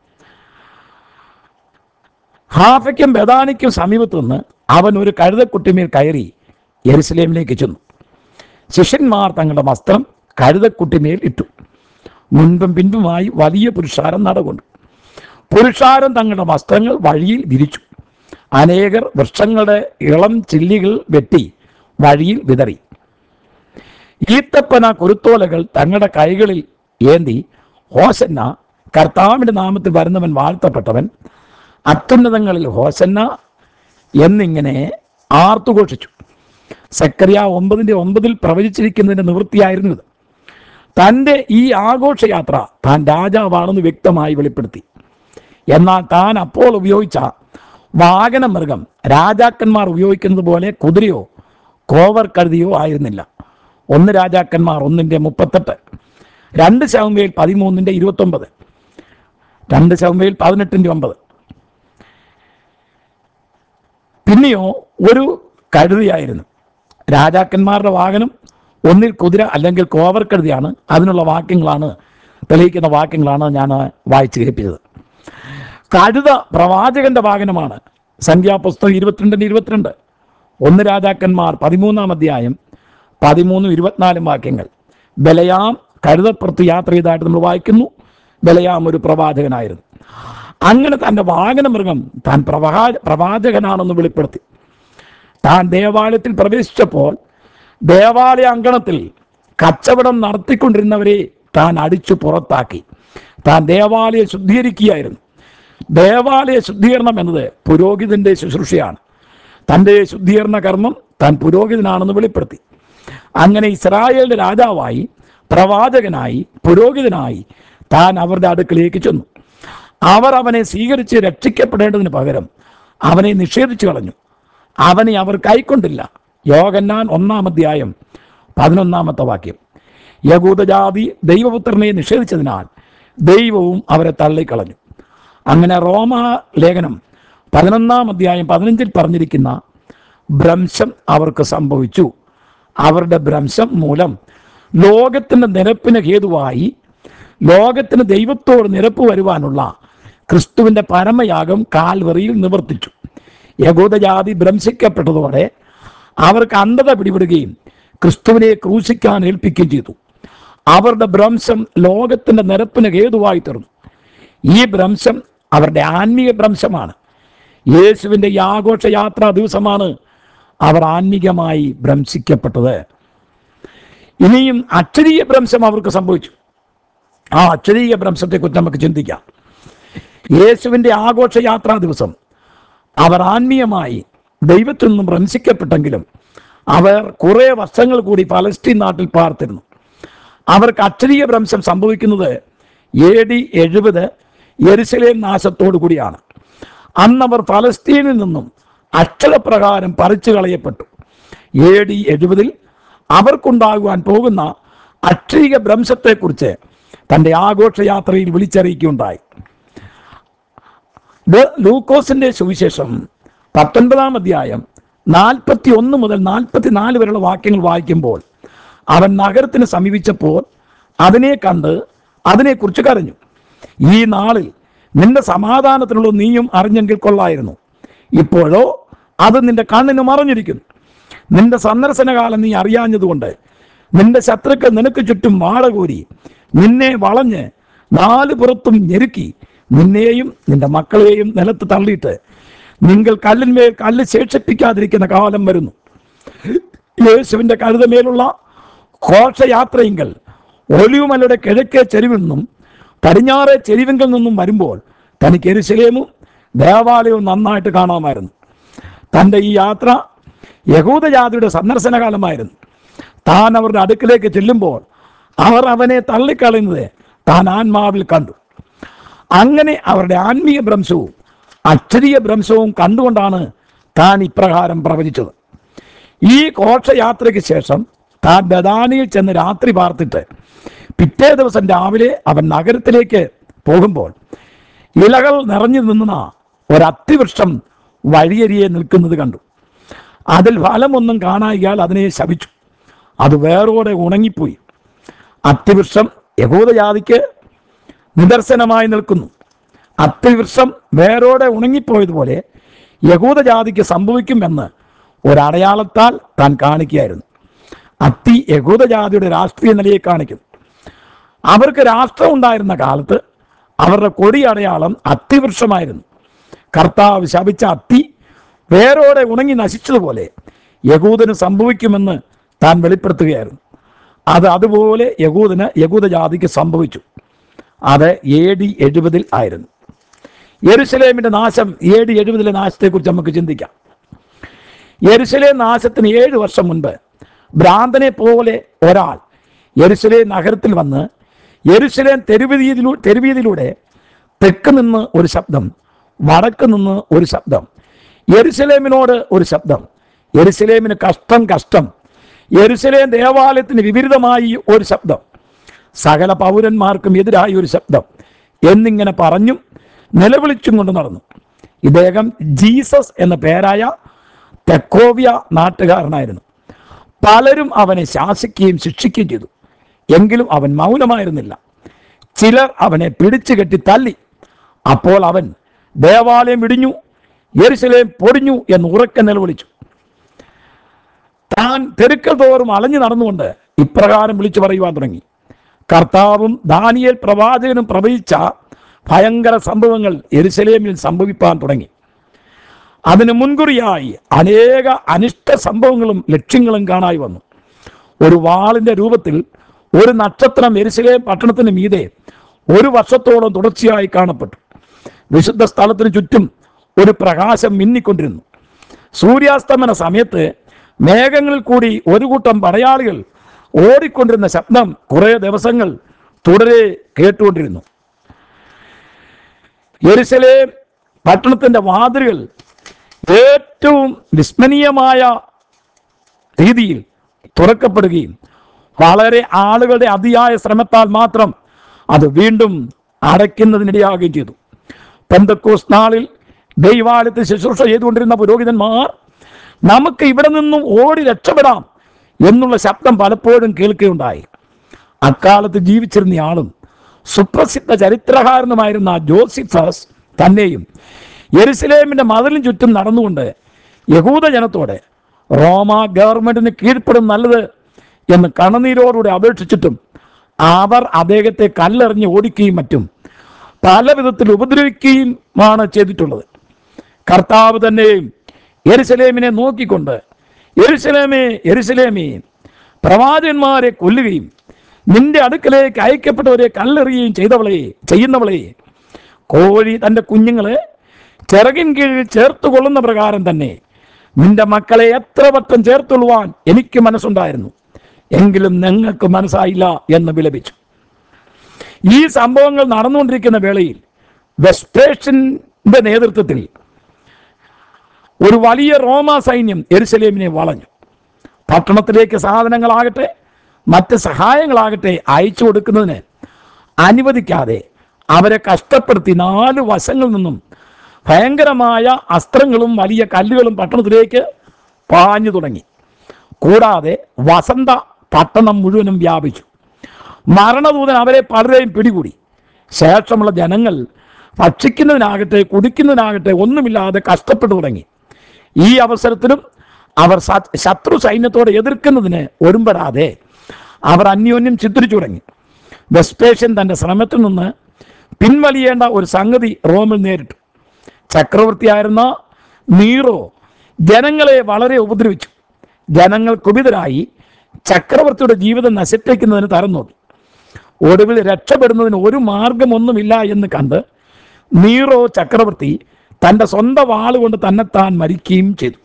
ഹാഫയ്ക്കും ബദാനിക്കും സമീപത്ത് നിന്ന് അവൻ ഒരു കഴുതക്കുട്ടിമേൽ കയറി യെരുസലേമിലേക്ക് ചെന്നു ശിഷ്യന്മാർ തങ്ങളുടെ വസ്ത്രം കഴുതക്കുട്ടിമേൽ ഇട്ടു മുൻപും പിൻപുമായി വലിയ പുരുഷാരം നടകൊണ്ടു പുരുഷാരം തങ്ങളുടെ വസ്ത്രങ്ങൾ വഴിയിൽ വിരിച്ചു അനേകർ വൃക്ഷങ്ങളുടെ ഇളം ചില്ലികൾ വെട്ടി വഴിയിൽ വിതറി ഈത്തപ്പന കുരുത്തോലകൾ തങ്ങളുടെ കൈകളിൽ ഏന്തി ഹോസന്ന കർത്താവിന്റെ നാമത്തിൽ വരുന്നവൻ വാഴ്ത്തപ്പെട്ടവൻ അത്യുന്നതങ്ങളിൽ ഹോസന്ന എന്നിങ്ങനെ ആർത്തുഘോഷിച്ചു സക്കറിയ ഒമ്പതിന്റെ ഒമ്പതിൽ പ്രവചിച്ചിരിക്കുന്നതിന്റെ നിവൃത്തിയായിരുന്നു ഇത് തൻ്റെ ഈ ആഘോഷയാത്ര താൻ രാജാവാണെന്ന് വ്യക്തമായി വെളിപ്പെടുത്തി എന്നാൽ താൻ അപ്പോൾ ഉപയോഗിച്ച വാഹന മൃഗം രാജാക്കന്മാർ ഉപയോഗിക്കുന്നത് പോലെ കുതിരയോ കോവർ കഴുതിയോ ആയിരുന്നില്ല ഒന്ന് രാജാക്കന്മാർ ഒന്നിൻ്റെ മുപ്പത്തെട്ട് രണ്ട് ശവമേൽ പതിമൂന്നിൻ്റെ ഇരുപത്തൊമ്പത് രണ്ട് ശവമേൽ പതിനെട്ടിൻ്റെ ഒമ്പത് പിന്നെയോ ഒരു കഴുതയായിരുന്നു രാജാക്കന്മാരുടെ വാഹനം ഒന്നിൽ കുതിര അല്ലെങ്കിൽ കോവർ കഴുതയാണ് അതിനുള്ള വാക്യങ്ങളാണ് തെളിയിക്കുന്ന വാക്യങ്ങളാണ് ഞാൻ വായിച്ചു കേൾപ്പിച്ചത് കഴുത പ്രവാചകന്റെ വാഹനമാണ് സംഖ്യാപുസ്തകം ഇരുപത്തിരണ്ടിന് ഇരുപത്തിരണ്ട് ഒന്ന് രാജാക്കന്മാർ പതിമൂന്നാം അധ്യായം പതിമൂന്നും ഇരുപത്തിനാലും വാക്യങ്ങൾ ബലയാം കഴുതപ്പുറത്ത് യാത്ര ചെയ്തതായിട്ട് നമ്മൾ വായിക്കുന്നു ബലയാം ഒരു പ്രവാചകനായിരുന്നു അങ്ങനെ തൻ്റെ വാഹനമൃഗം താൻ പ്രവാ പ്രവാചകനാണെന്ന് വെളിപ്പെടുത്തി താൻ ദേവാലയത്തിൽ പ്രവേശിച്ചപ്പോൾ ദേവാലയ അങ്കണത്തിൽ കച്ചവടം നടത്തിക്കൊണ്ടിരുന്നവരെ താൻ അടിച്ചു പുറത്താക്കി താൻ ദേവാലയം ശുദ്ധീകരിക്കുകയായിരുന്നു ദേവാലയ ശുദ്ധീകരണം എന്നത് പുരോഹിതന്റെ ശുശ്രൂഷയാണ് തൻ്റെ ശുദ്ധീകരണ കർമ്മം താൻ പുരോഹിതനാണെന്ന് വെളിപ്പെടുത്തി അങ്ങനെ ഇസ്രായേലിന്റെ രാജാവായി പ്രവാചകനായി പുരോഹിതനായി താൻ അവരുടെ അടുക്കലേക്ക് ചെന്നു അവർ അവനെ സ്വീകരിച്ച് രക്ഷിക്കപ്പെടേണ്ടതിന് പകരം അവനെ നിഷേധിച്ചു കളഞ്ഞു അവനെ അവർ കൈക്കൊണ്ടില്ല യോഗന്നാൻ ഒന്നാം അധ്യായം പതിനൊന്നാമത്തെ വാക്യം യഹൂദജാതി ദൈവപുത്രനെ നിഷേധിച്ചതിനാൽ ദൈവവും അവരെ തള്ളിക്കളഞ്ഞു അങ്ങനെ റോമ ലേഖനം പതിനൊന്നാം അധ്യായം പതിനഞ്ചിൽ പറഞ്ഞിരിക്കുന്ന ഭ്രംശം അവർക്ക് സംഭവിച്ചു അവരുടെ ഭ്രംശം മൂലം ലോകത്തിന്റെ നിരപ്പിന് ഹേതുവായി ലോകത്തിന് ദൈവത്തോട് നിരപ്പ് വരുവാനുള്ള ക്രിസ്തുവിന്റെ പരമയാഗം കാൽവറിയിൽ നിവർത്തിച്ചു യഹൂദജാതി ഭ്രംശിക്കപ്പെട്ടതോടെ അവർക്ക് അന്ധത പിടിപെടുകയും ക്രിസ്തുവിനെ ക്രൂശിക്കാൻ ഏൽപ്പിക്കുകയും ചെയ്തു അവരുടെ ഭ്രംശം ലോകത്തിന്റെ നിരപ്പിന് ഹേതുവായി തീർന്നു ഈ ഭ്രംശം അവരുടെ ആത്മീയ ഭ്രംശമാണ് യേശുവിൻ്റെ ഈ ആഘോഷയാത്രാ ദിവസമാണ് അവർ ആത്മീകമായി ഭ്രംശിക്കപ്പെട്ടത് ഇനിയും അക്ഷരീയ ഭ്രംശം അവർക്ക് സംഭവിച്ചു ആ അക്ഷരീയ ഭ്രംശത്തെക്കുറിച്ച് നമുക്ക് ചിന്തിക്കാം യേശുവിൻ്റെ ആഘോഷയാത്രാ ദിവസം അവർ ആത്മീയമായി ദൈവത്തിൽ നിന്നും ഭ്രംശിക്കപ്പെട്ടെങ്കിലും അവർ കുറേ വർഷങ്ങൾ കൂടി പലസ്തീൻ നാട്ടിൽ പാർത്തിരുന്നു അവർക്ക് അക്ഷരീയ ഭ്രംശം സംഭവിക്കുന്നത് എ ഡി എഴുപത് യെരുസലേം നാശത്തോടു കൂടിയാണ് അന്നവർ ഫലസ്തീനിൽ നിന്നും അക്ഷരപ്രകാരം പറിച്ചു കളയപ്പെട്ടു എ ഡി എഴുപതിൽ അവർക്കുണ്ടാകുവാൻ പോകുന്ന അക്ഷരീയ ഭ്രംശത്തെക്കുറിച്ച് തൻ്റെ ആഘോഷയാത്രയിൽ വിളിച്ചറിയിക്കുകയുണ്ടായി ഇത് ലൂക്കോസിന്റെ സുവിശേഷം പത്തൊൻപതാം അധ്യായം നാൽപ്പത്തി ഒന്ന് മുതൽ നാൽപ്പത്തി നാല് വരെയുള്ള വാക്യങ്ങൾ വായിക്കുമ്പോൾ അവൻ നഗരത്തിന് സമീപിച്ചപ്പോൾ അതിനെ കണ്ട് അതിനെക്കുറിച്ച് കരഞ്ഞു ഈ നാളിൽ നിന്റെ സമാധാനത്തിനുള്ള നീയും അറിഞ്ഞെങ്കിൽ കൊള്ളായിരുന്നു ഇപ്പോഴോ അത് നിന്റെ കണ്ണിന് മറഞ്ഞിരിക്കുന്നു നിന്റെ സന്ദർശനകാലം നീ അറിയാഞ്ഞതുകൊണ്ട് നിന്റെ ശത്രുക്കൾ നിനക്ക് ചുറ്റും വാടകൂരി നിന്നെ വളഞ്ഞ് നാല് പുറത്തും ഞെരുക്കി നിന്നെയും നിന്റെ മക്കളെയും നിലത്ത് തള്ളിയിട്ട് നിങ്ങൾ കല്ലിന്മേൽ കല്ല് ശേഷിപ്പിക്കാതിരിക്കുന്ന കാലം വരുന്നു യേശുവിന്റെ കഴുതമേലുള്ള ഘോഷയാത്രയെങ്കിൽ ഒലിവുമലയുടെ കിഴക്കേ ചെരുവിൽ നിന്നും പടിഞ്ഞാറേ ചെരുവിങ്കിൽ നിന്നും വരുമ്പോൾ തനിക്ക് എരുശലേമും ദേവാലയവും നന്നായിട്ട് കാണാമായിരുന്നു തൻ്റെ ഈ യാത്ര യഹൂദജാതിയുടെ സന്ദർശനകാലമായിരുന്നു താൻ അവരുടെ അടുക്കിലേക്ക് ചെല്ലുമ്പോൾ അവർ അവനെ തള്ളിക്കളയുന്നത് താൻ ആത്മാവിൽ കണ്ടു അങ്ങനെ അവരുടെ ആത്മീയ ഭ്രംശവും അക്ഷരീയ ഭ്രംശവും കണ്ടുകൊണ്ടാണ് താൻ ഇപ്രകാരം പ്രവചിച്ചത് ഈ ഘോഷയാത്രയ്ക്ക് ശേഷം താൻ ബദാനിയിൽ ചെന്ന് രാത്രി പാർത്തിട്ട് പിറ്റേ ദിവസം രാവിലെ അവൻ നഗരത്തിലേക്ക് പോകുമ്പോൾ ഇലകൾ നിറഞ്ഞു നിന്ന ഒരത്തിവൃക്ഷം വഴിയരിയെ നിൽക്കുന്നത് കണ്ടു അതിൽ ഫലമൊന്നും കാണായിയാൽ അതിനെ ശപിച്ചു അത് വേറോടെ ഉണങ്ങിപ്പോയി അത്തിവൃക്ഷം യഹൂദജാതിക്ക് നിദർശനമായി നിൽക്കുന്നു അത്തിവൃക്ഷം വേരോടെ ഉണങ്ങിപ്പോയതുപോലെ യഹൂദജാതിക്ക് സംഭവിക്കുമെന്ന് ഒരടയാളത്താൽ താൻ കാണിക്കുകയായിരുന്നു അത്തി യഹൂദജാതിയുടെ രാഷ്ട്രീയ നിലയെ കാണിക്കും അവർക്ക് രാഷ്ട്രം ഉണ്ടായിരുന്ന കാലത്ത് അവരുടെ കൊടി അടയാളം അത്തിവൃക്ഷമായിരുന്നു കർത്താവ് ശപിച്ച അത്തി വേരോടെ ഉണങ്ങി നശിച്ചതുപോലെ യഹൂദന് സംഭവിക്കുമെന്ന് താൻ വെളിപ്പെടുത്തുകയായിരുന്നു അത് അതുപോലെ യഹൂദന് യഹൂദജാതിക്ക് സംഭവിച്ചു അത് എ ഡി എഴുപതിൽ ആയിരുന്നു യെരുസലേമിന്റെ നാശം എ ഡി എഴുപതിലെ നാശത്തെക്കുറിച്ച് നമുക്ക് ചിന്തിക്കാം യെരുസലേം നാശത്തിന് ഏഴ് വർഷം മുൻപ് ഭ്രാന്തനെ പോലെ ഒരാൾ യെരുസലേം നഗരത്തിൽ വന്ന് യെരുസലേം തെരുവീതിയിലൂ തെരുവീതിയിലൂടെ തെക്ക് നിന്ന് ഒരു ശബ്ദം വടക്ക് നിന്ന് ഒരു ശബ്ദം യെരുസലേമിനോട് ഒരു ശബ്ദം യെരുസലേമിന് കഷ്ടം കഷ്ടം യെരുസലേം ദേവാലയത്തിന് വിപരീതമായി ഒരു ശബ്ദം സകല പൗരന്മാർക്കും എതിരായി ഒരു ശബ്ദം എന്നിങ്ങനെ പറഞ്ഞും നിലവിളിച്ചും കൊണ്ട് നടന്നു ഇദ്ദേഹം ജീസസ് എന്ന പേരായ തെക്കോവ്യ നാട്ടുകാരനായിരുന്നു പലരും അവനെ ശാസിക്കുകയും ശിക്ഷിക്കുകയും ചെയ്തു എങ്കിലും അവൻ മൗനമായിരുന്നില്ല ചിലർ അവനെ പിടിച്ചു കെട്ടി തല്ലി അപ്പോൾ അവൻ ദേവാലയം ഇടിഞ്ഞു യെരുശലേം പൊടിഞ്ഞു എന്ന് ഉറക്കെ നിലവിളിച്ചു താൻ തെരുക്കൾ തോറും അലഞ്ഞു നടന്നുകൊണ്ട് ഇപ്രകാരം വിളിച്ചു പറയുവാൻ തുടങ്ങി കർത്താവും ദാനിയേൽ പ്രവാചകനും പ്രവചിച്ച ഭയങ്കര സംഭവങ്ങൾ എരുസലേമിൽ സംഭവിപ്പാൻ തുടങ്ങി അതിന് മുൻകുറിയായി അനേക അനിഷ്ട സംഭവങ്ങളും ലക്ഷ്യങ്ങളും കാണായി വന്നു ഒരു വാളിന്റെ രൂപത്തിൽ ഒരു നക്ഷത്രം എരുസലേം പട്ടണത്തിന് മീതെ ഒരു വർഷത്തോളം തുടർച്ചയായി കാണപ്പെട്ടു വിശുദ്ധ സ്ഥലത്തിന് ചുറ്റും ഒരു പ്രകാശം മിന്നിക്കൊണ്ടിരുന്നു സൂര്യാസ്തമന സമയത്ത് മേഘങ്ങളിൽ കൂടി ഒരു കൂട്ടം പടയാളികൾ ഓടിക്കൊണ്ടിരുന്ന ശബ്ദം കുറേ ദിവസങ്ങൾ തുടരെ കേട്ടുകൊണ്ടിരുന്നു യെരുസലേം പട്ടണത്തിന്റെ വാതിലുകൾ ഏറ്റവും വിസ്മരണീയമായ രീതിയിൽ തുറക്കപ്പെടുകയും വളരെ ആളുകളുടെ അതിയായ ശ്രമത്താൽ മാത്രം അത് വീണ്ടും അടയ്ക്കുന്നതിനിടയാകുകയും ചെയ്തു പെന്തക്കോസ് നാളിൽ ദൈവാലയത്തിൽ ശുശ്രൂഷ ചെയ്തുകൊണ്ടിരുന്ന പുരോഹിതന്മാർ നമുക്ക് ഇവിടെ നിന്നും ഓടി രക്ഷപ്പെടാം എന്നുള്ള ശബ്ദം പലപ്പോഴും കേൾക്കുകയുണ്ടായി അക്കാലത്ത് ജീവിച്ചിരുന്ന ആളും സുപ്രസിദ്ധ ചരിത്രകാരനുമായിരുന്ന ജോസിഫസ് തന്നെയും യെരുസലേമിന്റെ മതിലിന് ചുറ്റും നടന്നുകൊണ്ട് യഹൂദ ജനത്തോടെ റോമ ഗവൺമെന്റിന് കീഴ്പ്പെടും നല്ലത് എന്ന് കണനീരോടുകൂടി അപേക്ഷിച്ചിട്ടും അവർ അദ്ദേഹത്തെ കല്ലെറിഞ്ഞ് ഓടിക്കുകയും മറ്റും പല വിധത്തിൽ ഉപദ്രവിക്കുകയുമാണ് ചെയ്തിട്ടുള്ളത് കർത്താവ് തന്നെയും യെരുസലേമിനെ നോക്കിക്കൊണ്ട് യെരുസലേമേ യെരുസലേമേ പ്രവാചകന്മാരെ കൊല്ലുകയും നിന്റെ അടുക്കലേക്ക് അയക്കപ്പെട്ടവരെ കല്ലെറിയുകയും ചെയ്തവളെ ചെയ്യുന്നവളെ കോഴി തൻ്റെ കുഞ്ഞുങ്ങളെ ചിറകിൻ കീഴിൽ ചേർത്ത് കൊള്ളുന്ന പ്രകാരം തന്നെ നിന്റെ മക്കളെ എത്ര വട്ടം ചേർത്തുള്ളുവാൻ എനിക്ക് മനസ്സുണ്ടായിരുന്നു എങ്കിലും നിങ്ങൾക്ക് മനസ്സായില്ല എന്ന് വിലപിച്ചു ഈ സംഭവങ്ങൾ നടന്നുകൊണ്ടിരിക്കുന്ന വേളയിൽ വെസ്റ്റേഷന്റെ നേതൃത്വത്തിൽ ഒരു വലിയ റോമ സൈന്യം എരുസലേമിനെ വളഞ്ഞു പട്ടണത്തിലേക്ക് സാധനങ്ങളാകട്ടെ മറ്റ് സഹായങ്ങളാകട്ടെ അയച്ചു കൊടുക്കുന്നതിന് അനുവദിക്കാതെ അവരെ കഷ്ടപ്പെടുത്തി നാല് വശങ്ങളിൽ നിന്നും ഭയങ്കരമായ അസ്ത്രങ്ങളും വലിയ കല്ലുകളും പട്ടണത്തിലേക്ക് പാഞ്ഞു തുടങ്ങി കൂടാതെ വസന്ത പട്ടണം മുഴുവനും വ്യാപിച്ചു മരണദൂതൻ അവരെ പലരെയും പിടികൂടി ശേഷമുള്ള ജനങ്ങൾ ഭക്ഷിക്കുന്നതിനാകട്ടെ കുടിക്കുന്നതിനാകട്ടെ ഒന്നുമില്ലാതെ കഷ്ടപ്പെട്ടു തുടങ്ങി ഈ അവസരത്തിലും അവർ സ- ശത്രു സൈന്യത്തോടെ എതിർക്കുന്നതിന് ഒരുമ്പെടാതെ അവർ അന്യോന്യം ചിത്രിച്ചു തുടങ്ങി വെസ്പേഷ്യൻ തൻ്റെ ശ്രമത്തിൽ നിന്ന് പിൻവലിയേണ്ട ഒരു സംഗതി റോമിൽ നേരിട്ടു ചക്രവർത്തിയായിരുന്ന നീറോ ജനങ്ങളെ വളരെ ഉപദ്രവിച്ചു ജനങ്ങൾ കുപിതരായി ചക്രവർത്തിയുടെ ജീവിതം നശിപ്പിക്കുന്നതിന് തരം നോക്കി ഒടുവിൽ രക്ഷപ്പെടുന്നതിന് ഒരു മാർഗമൊന്നുമില്ല എന്ന് കണ്ട് നീറോ ചക്രവർത്തി തൻ്റെ സ്വന്തം വാളുകൊണ്ട് തന്നെത്താൻ മരിക്കുകയും ചെയ്തു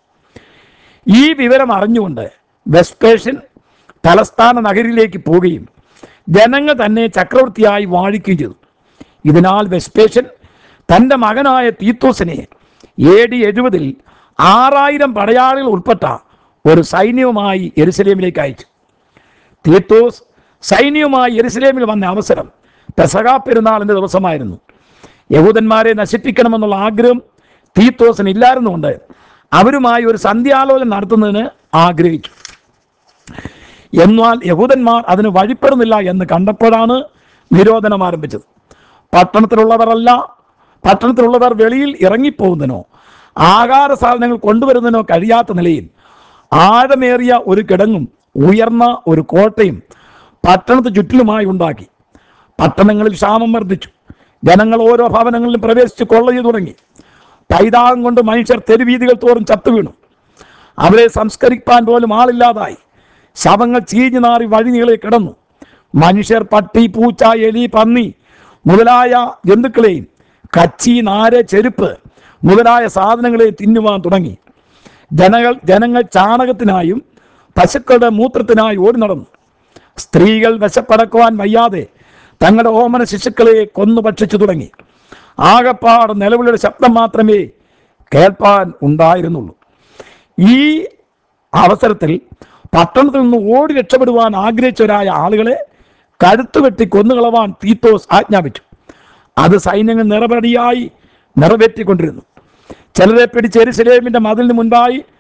ഈ വിവരം അറിഞ്ഞുകൊണ്ട് വെസ്പേഷ്യൻ തലസ്ഥാന നഗരിയിലേക്ക് പോവുകയും ജനങ്ങൾ തന്നെ ചക്രവർത്തിയായി വാഴിക്കുകയും ചെയ്തു ഇതിനാൽ വെസ്പേഷ്യൻ തൻ്റെ മകനായ തീത്തോസിനെ എ ഡി എഴുപതിൽ ആറായിരം പടയാളികൾ ഉൾപ്പെട്ട ഒരു സൈന്യവുമായി എരുസലേമിലേക്ക് അയച്ചു തീത്തോസ് സൈന്യവുമായി യെരുസലേമിൽ വന്ന അവസരം പെസക പെരുന്നാളിൻ്റെ ദിവസമായിരുന്നു യഹൂദന്മാരെ നശിപ്പിക്കണമെന്നുള്ള ആഗ്രഹം തീത്തോസിന് ഇല്ലായിരുന്നുകൊണ്ട് അവരുമായി ഒരു സന്ധ്യാലോചന നടത്തുന്നതിന് ആഗ്രഹിച്ചു എന്നാൽ യഹൂദന്മാർ അതിന് വഴിപ്പെടുന്നില്ല എന്ന് കണ്ടപ്പോഴാണ് നിരോധനം ആരംഭിച്ചത് പട്ടണത്തിലുള്ളവരല്ല പട്ടണത്തിലുള്ളവർ വെളിയിൽ ഇറങ്ങിപ്പോകുന്നതിനോ ആഹാര സാധനങ്ങൾ കൊണ്ടുവരുന്നതിനോ കഴിയാത്ത നിലയിൽ ആഴമേറിയ ഒരു കിടങ്ങും ഉയർന്ന ഒരു കോട്ടയും പട്ടണത്തിന് ചുറ്റിലുമായി ഉണ്ടാക്കി പട്ടണങ്ങളിൽ ക്ഷാമം വർദ്ധിച്ചു ജനങ്ങൾ ഓരോ ഭവനങ്ങളിലും പ്രവേശിച്ച് കൊള്ള ചെയ്തു തുടങ്ങി പൈതാകം കൊണ്ട് മനുഷ്യർ തെരുവീതികൾ തോറും ചത്തു വീണു അവരെ സംസ്കരിക്കാൻ പോലും ആളില്ലാതായി ശവങ്ങൾ ചീഞ്ഞു നാറി വഴിനീളെ കിടന്നു മനുഷ്യർ പട്ടി പൂച്ച എലി പന്നി മുതലായ ജന്തുക്കളെയും കച്ചി നാര് ചെരുപ്പ് മുതലായ സാധനങ്ങളെ തിന്നുവാൻ തുടങ്ങി ജനങ്ങൾ ജനങ്ങൾ ചാണകത്തിനായും പശുക്കളുടെ മൂത്രത്തിനായി ഓടി നടന്നു സ്ത്രീകൾ വിശപ്പടക്കുവാൻ വയ്യാതെ തങ്ങളുടെ ഓമന ശിശുക്കളെ കൊന്നു ഭക്ഷിച്ചു തുടങ്ങി ആകപ്പാട് നിലവിളിയുടെ ശബ്ദം മാത്രമേ കേൾപ്പാൻ ഉണ്ടായിരുന്നുള്ളൂ ഈ അവസരത്തിൽ പട്ടണത്തിൽ നിന്ന് ഓടി രക്ഷപ്പെടുവാൻ ആഗ്രഹിച്ചവരായ ആളുകളെ കഴുത്തു വെട്ടി കൊന്നുകളവാൻ തീത്തോസ് ആജ്ഞാപിച്ചു അത് സൈന്യങ്ങൾ നിറപടിയായി നിറവേറ്റിക്കൊണ്ടിരുന്നു ചിലരെ പിടിച്ച് എരുസലേമിന്റെ മതിലിന് മുൻപായി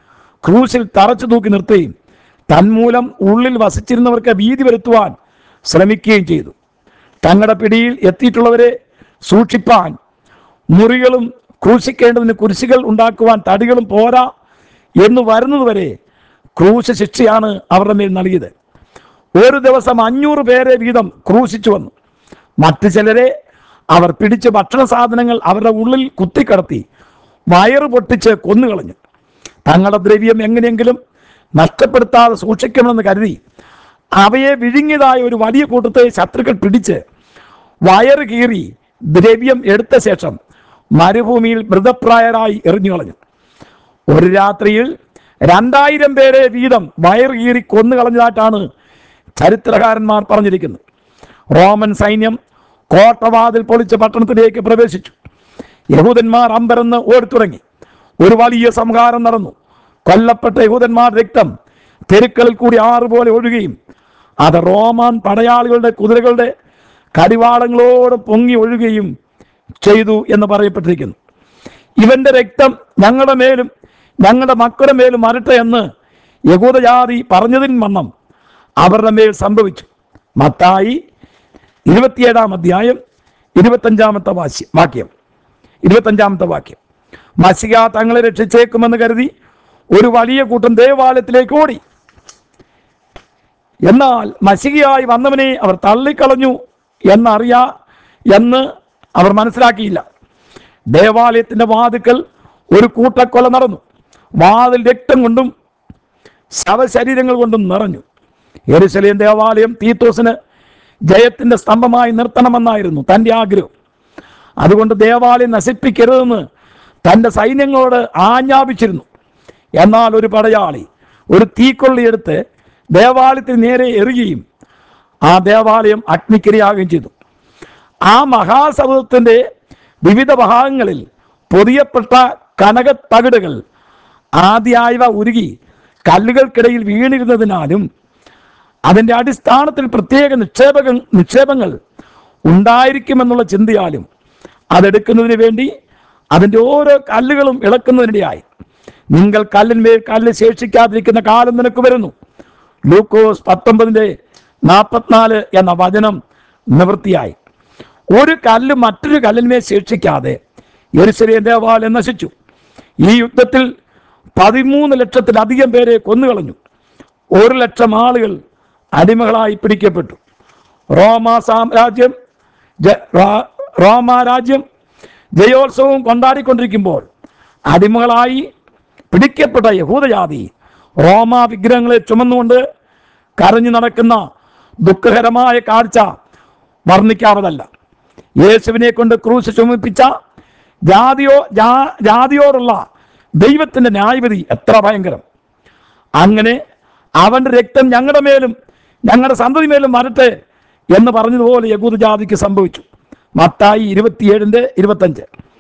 ക്രൂശിൽ തറച്ചു തൂക്കി നിർത്തുകയും തന്മൂലം ഉള്ളിൽ വസിച്ചിരുന്നവർക്ക് ഭീതി വരുത്തുവാൻ ശ്രമിക്കുകയും ചെയ്തു തങ്ങളുടെ പിടിയിൽ എത്തിയിട്ടുള്ളവരെ സൂക്ഷിപ്പാൻ മുറികളും ക്രൂശിക്കേണ്ടതിന് കുരിശുകൾ ഉണ്ടാക്കുവാൻ തടികളും പോരാ എന്ന് വരുന്നതുവരെ ക്രൂശ ശിക്ഷയാണ് അവരുടെ മേൽ നൽകിയത് ഒരു ദിവസം അഞ്ഞൂറ് പേരെ വീതം ക്രൂശിച്ചു വന്നു മറ്റു ചിലരെ അവർ പിടിച്ച് ഭക്ഷണ സാധനങ്ങൾ അവരുടെ ഉള്ളിൽ കുത്തിക്കടത്തി വയറ് പൊട്ടിച്ച് കൊന്നുകളഞ്ഞു തങ്ങളുടെ ദ്രവ്യം എങ്ങനെയെങ്കിലും നഷ്ടപ്പെടുത്താതെ സൂക്ഷിക്കണമെന്ന് കരുതി അവയെ വിഴുങ്ങിയതായ ഒരു വലിയ കൂട്ടത്തെ ശത്രുക്കൾ പിടിച്ച് വയറ് കീറി ദ്രവ്യം എടുത്ത ശേഷം മരുഭൂമിയിൽ മൃതപ്രായരായി എറിഞ്ഞു കളഞ്ഞു ഒരു രാത്രിയിൽ രണ്ടായിരം പേരെ വീതം വയർ കീറി കൊന്നു കളഞ്ഞതായിട്ടാണ് ചരിത്രകാരന്മാർ പറഞ്ഞിരിക്കുന്നത് റോമൻ സൈന്യം കോട്ടവാതിൽ പൊളിച്ച് പട്ടണത്തിലേക്ക് പ്രവേശിച്ചു യഹൂദന്മാർ അമ്പരന്ന് ഓടിത്തുടങ്ങി ഒരു വലിയ സംഹാരം നടന്നു കൊല്ലപ്പെട്ട യഹൂദന്മാർ രക്തം തെരുക്കളിൽ കൂടി ആറുപോലെ ഒഴുകുകയും അത് റോമാൻ പടയാളികളുടെ കുതിരകളുടെ കടിവാളങ്ങളോട് പൊങ്ങി ഒഴുകുകയും ചെയ്തു എന്ന് പറയപ്പെട്ടിരിക്കുന്നു ഇവന്റെ രക്തം ഞങ്ങളുടെ മേലും ഞങ്ങളുടെ മക്കളുടെ മേലും വരട്ടെ എന്ന് യഹൂദജാതി പറഞ്ഞതിന് വണ്ണം അവരുടെ മേൽ സംഭവിച്ചു മത്തായി ഇരുപത്തിയേഴാം അധ്യായം ഇരുപത്തഞ്ചാമത്തെ വാശ്യം വാക്യം ഇരുപത്തഞ്ചാമത്തെ വാക്യം മസിക തങ്ങളെ രക്ഷിച്ചേക്കുമെന്ന് കരുതി ഒരു വലിയ കൂട്ടം ദേവാലയത്തിലേക്ക് ഓടി എന്നാൽ മസികയായി വന്നവനെ അവർ തള്ളിക്കളഞ്ഞു എന്നറിയാ എന്ന് അവർ മനസ്സിലാക്കിയില്ല ദേവാലയത്തിന്റെ വാതുക്കൽ ഒരു കൂട്ടക്കൊല നടന്നു വാതിൽ രക്തം കൊണ്ടും ശവശരീരങ്ങൾ കൊണ്ടും നിറഞ്ഞു യെരുശലേം ദേവാലയം തീത്തോസിന് ജയത്തിന്റെ സ്തംഭമായി നിർത്തണമെന്നായിരുന്നു തൻ്റെ ആഗ്രഹം അതുകൊണ്ട് ദേവാലയം നശിപ്പിക്കരുതെന്ന് തൻ്റെ സൈന്യങ്ങളോട് ആജ്ഞാപിച്ചിരുന്നു എന്നാൽ ഒരു പടയാളി ഒരു തീക്കൊള്ളിയെടുത്ത് ദേവാലയത്തിന് നേരെ എറിയുകയും ആ ദേവാലയം അഗ്നിക്കിരയാകുകയും ചെയ്തു ആ മഹാസമുദ്രത്തിൻ്റെ വിവിധ ഭാഗങ്ങളിൽ പൊതിയപ്പെട്ട കനകത്തകിടുകൾ ആദ്യായവ ഉരുകി കല്ലുകൾക്കിടയിൽ വീണിരുന്നതിനാലും അതിൻ്റെ അടിസ്ഥാനത്തിൽ പ്രത്യേക നിക്ഷേപക നിക്ഷേപങ്ങൾ ഉണ്ടായിരിക്കുമെന്നുള്ള ചിന്തയാലും അതെടുക്കുന്നതിന് വേണ്ടി അതിൻ്റെ ഓരോ കല്ലുകളും ഇളക്കുന്നതിനിടയായി നിങ്ങൾ കല്ലിന്മേൽ കല്ല് ശേഷിക്കാതിരിക്കുന്ന കാലം നിനക്ക് വരുന്നു ലൂക്കോസ് പത്തൊമ്പതിൻ്റെ നാൽപ്പത്തിനാല് എന്ന വചനം നിവൃത്തിയായി ഒരു കല്ല് മറ്റൊരു കല്ലിന്മേൽ ശേഷിക്കാതെ യെരുശലേം ദേവാലയം നശിച്ചു ഈ യുദ്ധത്തിൽ പതിമൂന്ന് ലക്ഷത്തിലധികം പേരെ കൊന്നുകളഞ്ഞു ഒരു ലക്ഷം ആളുകൾ അടിമകളായി പിടിക്കപ്പെട്ടു റോമ സാമ്രാജ്യം ജ- റോ- റോമ രാജ്യം ജയോത്സവം കൊണ്ടാടിക്കൊണ്ടിരിക്കുമ്പോൾ അടിമകളായി പിടിക്കപ്പെട്ട യഹൂദജാതി റോമ വിഗ്രഹങ്ങളെ ചുമന്നുകൊണ്ട് കരഞ്ഞു നടക്കുന്ന ദുഃഖകരമായ കാഴ്ച വർണ്ണിക്കാവതല്ല യേശുവിനെ കൊണ്ട് ക്രൂശ് ചുമപ്പിച്ച ജാതിയോ ജാ- ജാതിയോടുള്ള ദൈവത്തിന്റെ ന്യായവിധി എത്ര ഭയങ്കരം അങ്ങനെ അവന്റെ രക്തം ഞങ്ങളുടെ മേലും ഞങ്ങളുടെ സന്തതി മേലും വരട്ടെ എന്ന് പറഞ്ഞതുപോലെ യകൂദ ജാതിക്ക് സംഭവിച്ചു മത്തായി ഇരുപത്തിയേഴിന്റെ ഇരുപത്തഞ്ച്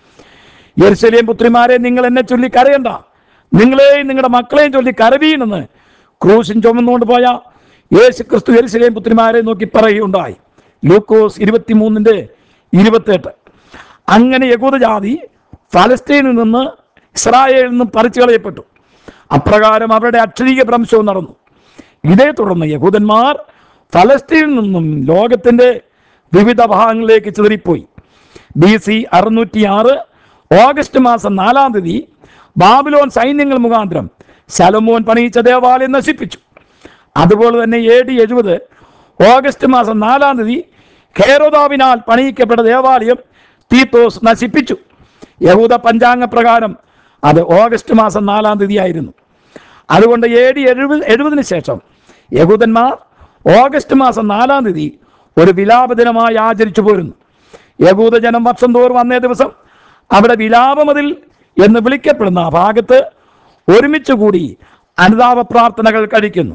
യെരുശലേം പുത്രിമാരെ നിങ്ങൾ എന്നെ ചൊല്ലി കരയണ്ട നിങ്ങളെയും നിങ്ങളുടെ മക്കളെയും ചൊല്ലി കരവീണെന്ന് ക്രൂശിൻ ചുമന്നുകൊണ്ട് പോയ യേശു ക്രിസ്തു യെരുശലേം പുത്രിമാരെ നോക്കി പറയുകയുണ്ടായി ലൂക്കോസ് ഇരുപത്തിമൂന്നിന്റെ ഇരുപത്തെട്ട് അങ്ങനെ യകൂദജാതി ഫലസ്തീനിൽ നിന്ന് ഇസ്രായേലിൽ നിന്നും പറിച്ചു കളയപ്പെട്ടു അപ്രകാരം അവരുടെ അക്ഷരീയ ഭ്രംശവും നടന്നു ഇതേ തുടർന്ന് യഹൂദന്മാർ ഫലസ്തീനിൽ നിന്നും ലോകത്തിന്റെ വിവിധ ഭാഗങ്ങളിലേക്ക് ചിതറിപ്പോയി ബി സി അറുന്നൂറ്റി ആറ് ഓഗസ്റ്റ് മാസം നാലാം തീയതി ബാബിലോൺ സൈന്യങ്ങൾ മുഖാന്തരം ശലമോൻ പണിയിച്ച ദേവാലയം നശിപ്പിച്ചു അതുപോലെ തന്നെ എ ഡി എഴുപത് ഓഗസ്റ്റ് മാസം നാലാം തീയതി ഖേരോദാവിനാൽ പണിയിക്കപ്പെട്ട ദേവാലയം തീത്തോസ് നശിപ്പിച്ചു യഹൂദ പഞ്ചാംഗ പ്രകാരം അത് ഓഗസ്റ്റ് മാസം നാലാം തീയതി ആയിരുന്നു അതുകൊണ്ട് എ ഡി എഴുപത് എഴുപതിന് ശേഷം യഹൂദന്മാർ ഓഗസ്റ്റ് മാസം നാലാം തീയതി ഒരു വിലാപ ദിനമായി ആചരിച്ചു പോരുന്നു യഹൂദജനം വർഷം തോറും അന്നേ ദിവസം അവിടെ വിലാപമതിൽ എന്ന് വിളിക്കപ്പെടുന്ന ആ ഭാഗത്ത് ഒരുമിച്ച് കൂടി അനുതാപ പ്രാർത്ഥനകൾ കഴിക്കുന്നു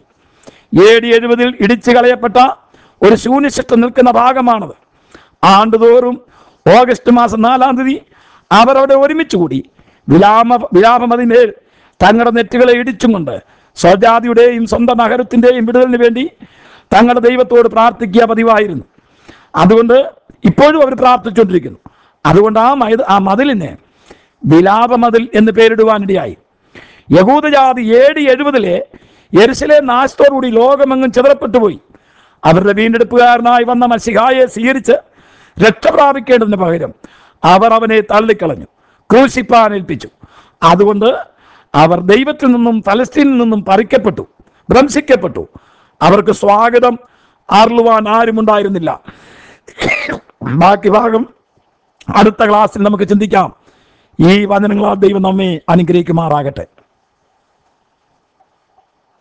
എ ഡി എഴുപതിൽ ഇടിച്ചു കളയപ്പെട്ട ഒരു ശൂന്യശിഷ്ടം നിൽക്കുന്ന ഭാഗമാണത് ആണ്ടുതോറും ഓഗസ്റ്റ് മാസം നാലാം തീയതി അവരവിടെ ഒരുമിച്ച് കൂടി വിലാമ വിലാപമതിമേൽ തങ്ങളുടെ നെറ്റുകളെ ഇടിച്ചും കൊണ്ട് സ്വജാതിയുടെയും സ്വന്തം നഗരത്തിൻ്റെയും വിടുതലിന് വേണ്ടി തങ്ങളുടെ ദൈവത്തോട് പ്രാർത്ഥിക്കുക പതിവായിരുന്നു അതുകൊണ്ട് ഇപ്പോഴും അവർ പ്രാർത്ഥിച്ചുകൊണ്ടിരിക്കുന്നു അതുകൊണ്ട് ആ മൈത ആ മതിലിനെ വിലാപമതിൽ എന്ന് പേരിടുവാനിടയായി യഹൂദജാതി ഏഴ് എഴുപതിലെ എരുസലെ നാശത്തോടുകൂടി ലോകമെങ്ങും ചിതറപ്പെട്ടു പോയി അവരുടെ വീണ്ടെടുപ്പുകാരനായി വന്ന മസിഹായെ സ്വീകരിച്ച് രക്ഷപ്രാപിക്കേണ്ടതിന് പകരം അവർ അവനെ തള്ളിക്കളഞ്ഞു ക്രൂശിപ്പാൻ ഏൽപ്പിച്ചു അതുകൊണ്ട് അവർ ദൈവത്തിൽ നിന്നും ഫലസ്തീനിൽ നിന്നും പറിക്കപ്പെട്ടു ഭ്രംശിക്കപ്പെട്ടു അവർക്ക് സ്വാഗതം ആർലുവാൻ ആരുമുണ്ടായിരുന്നില്ല ബാക്കി ഭാഗം അടുത്ത ക്ലാസ്സിൽ നമുക്ക് ചിന്തിക്കാം ഈ വചനങ്ങളാൽ ദൈവം നമ്മെ അനുഗ്രഹിക്കുമാറാകട്ടെ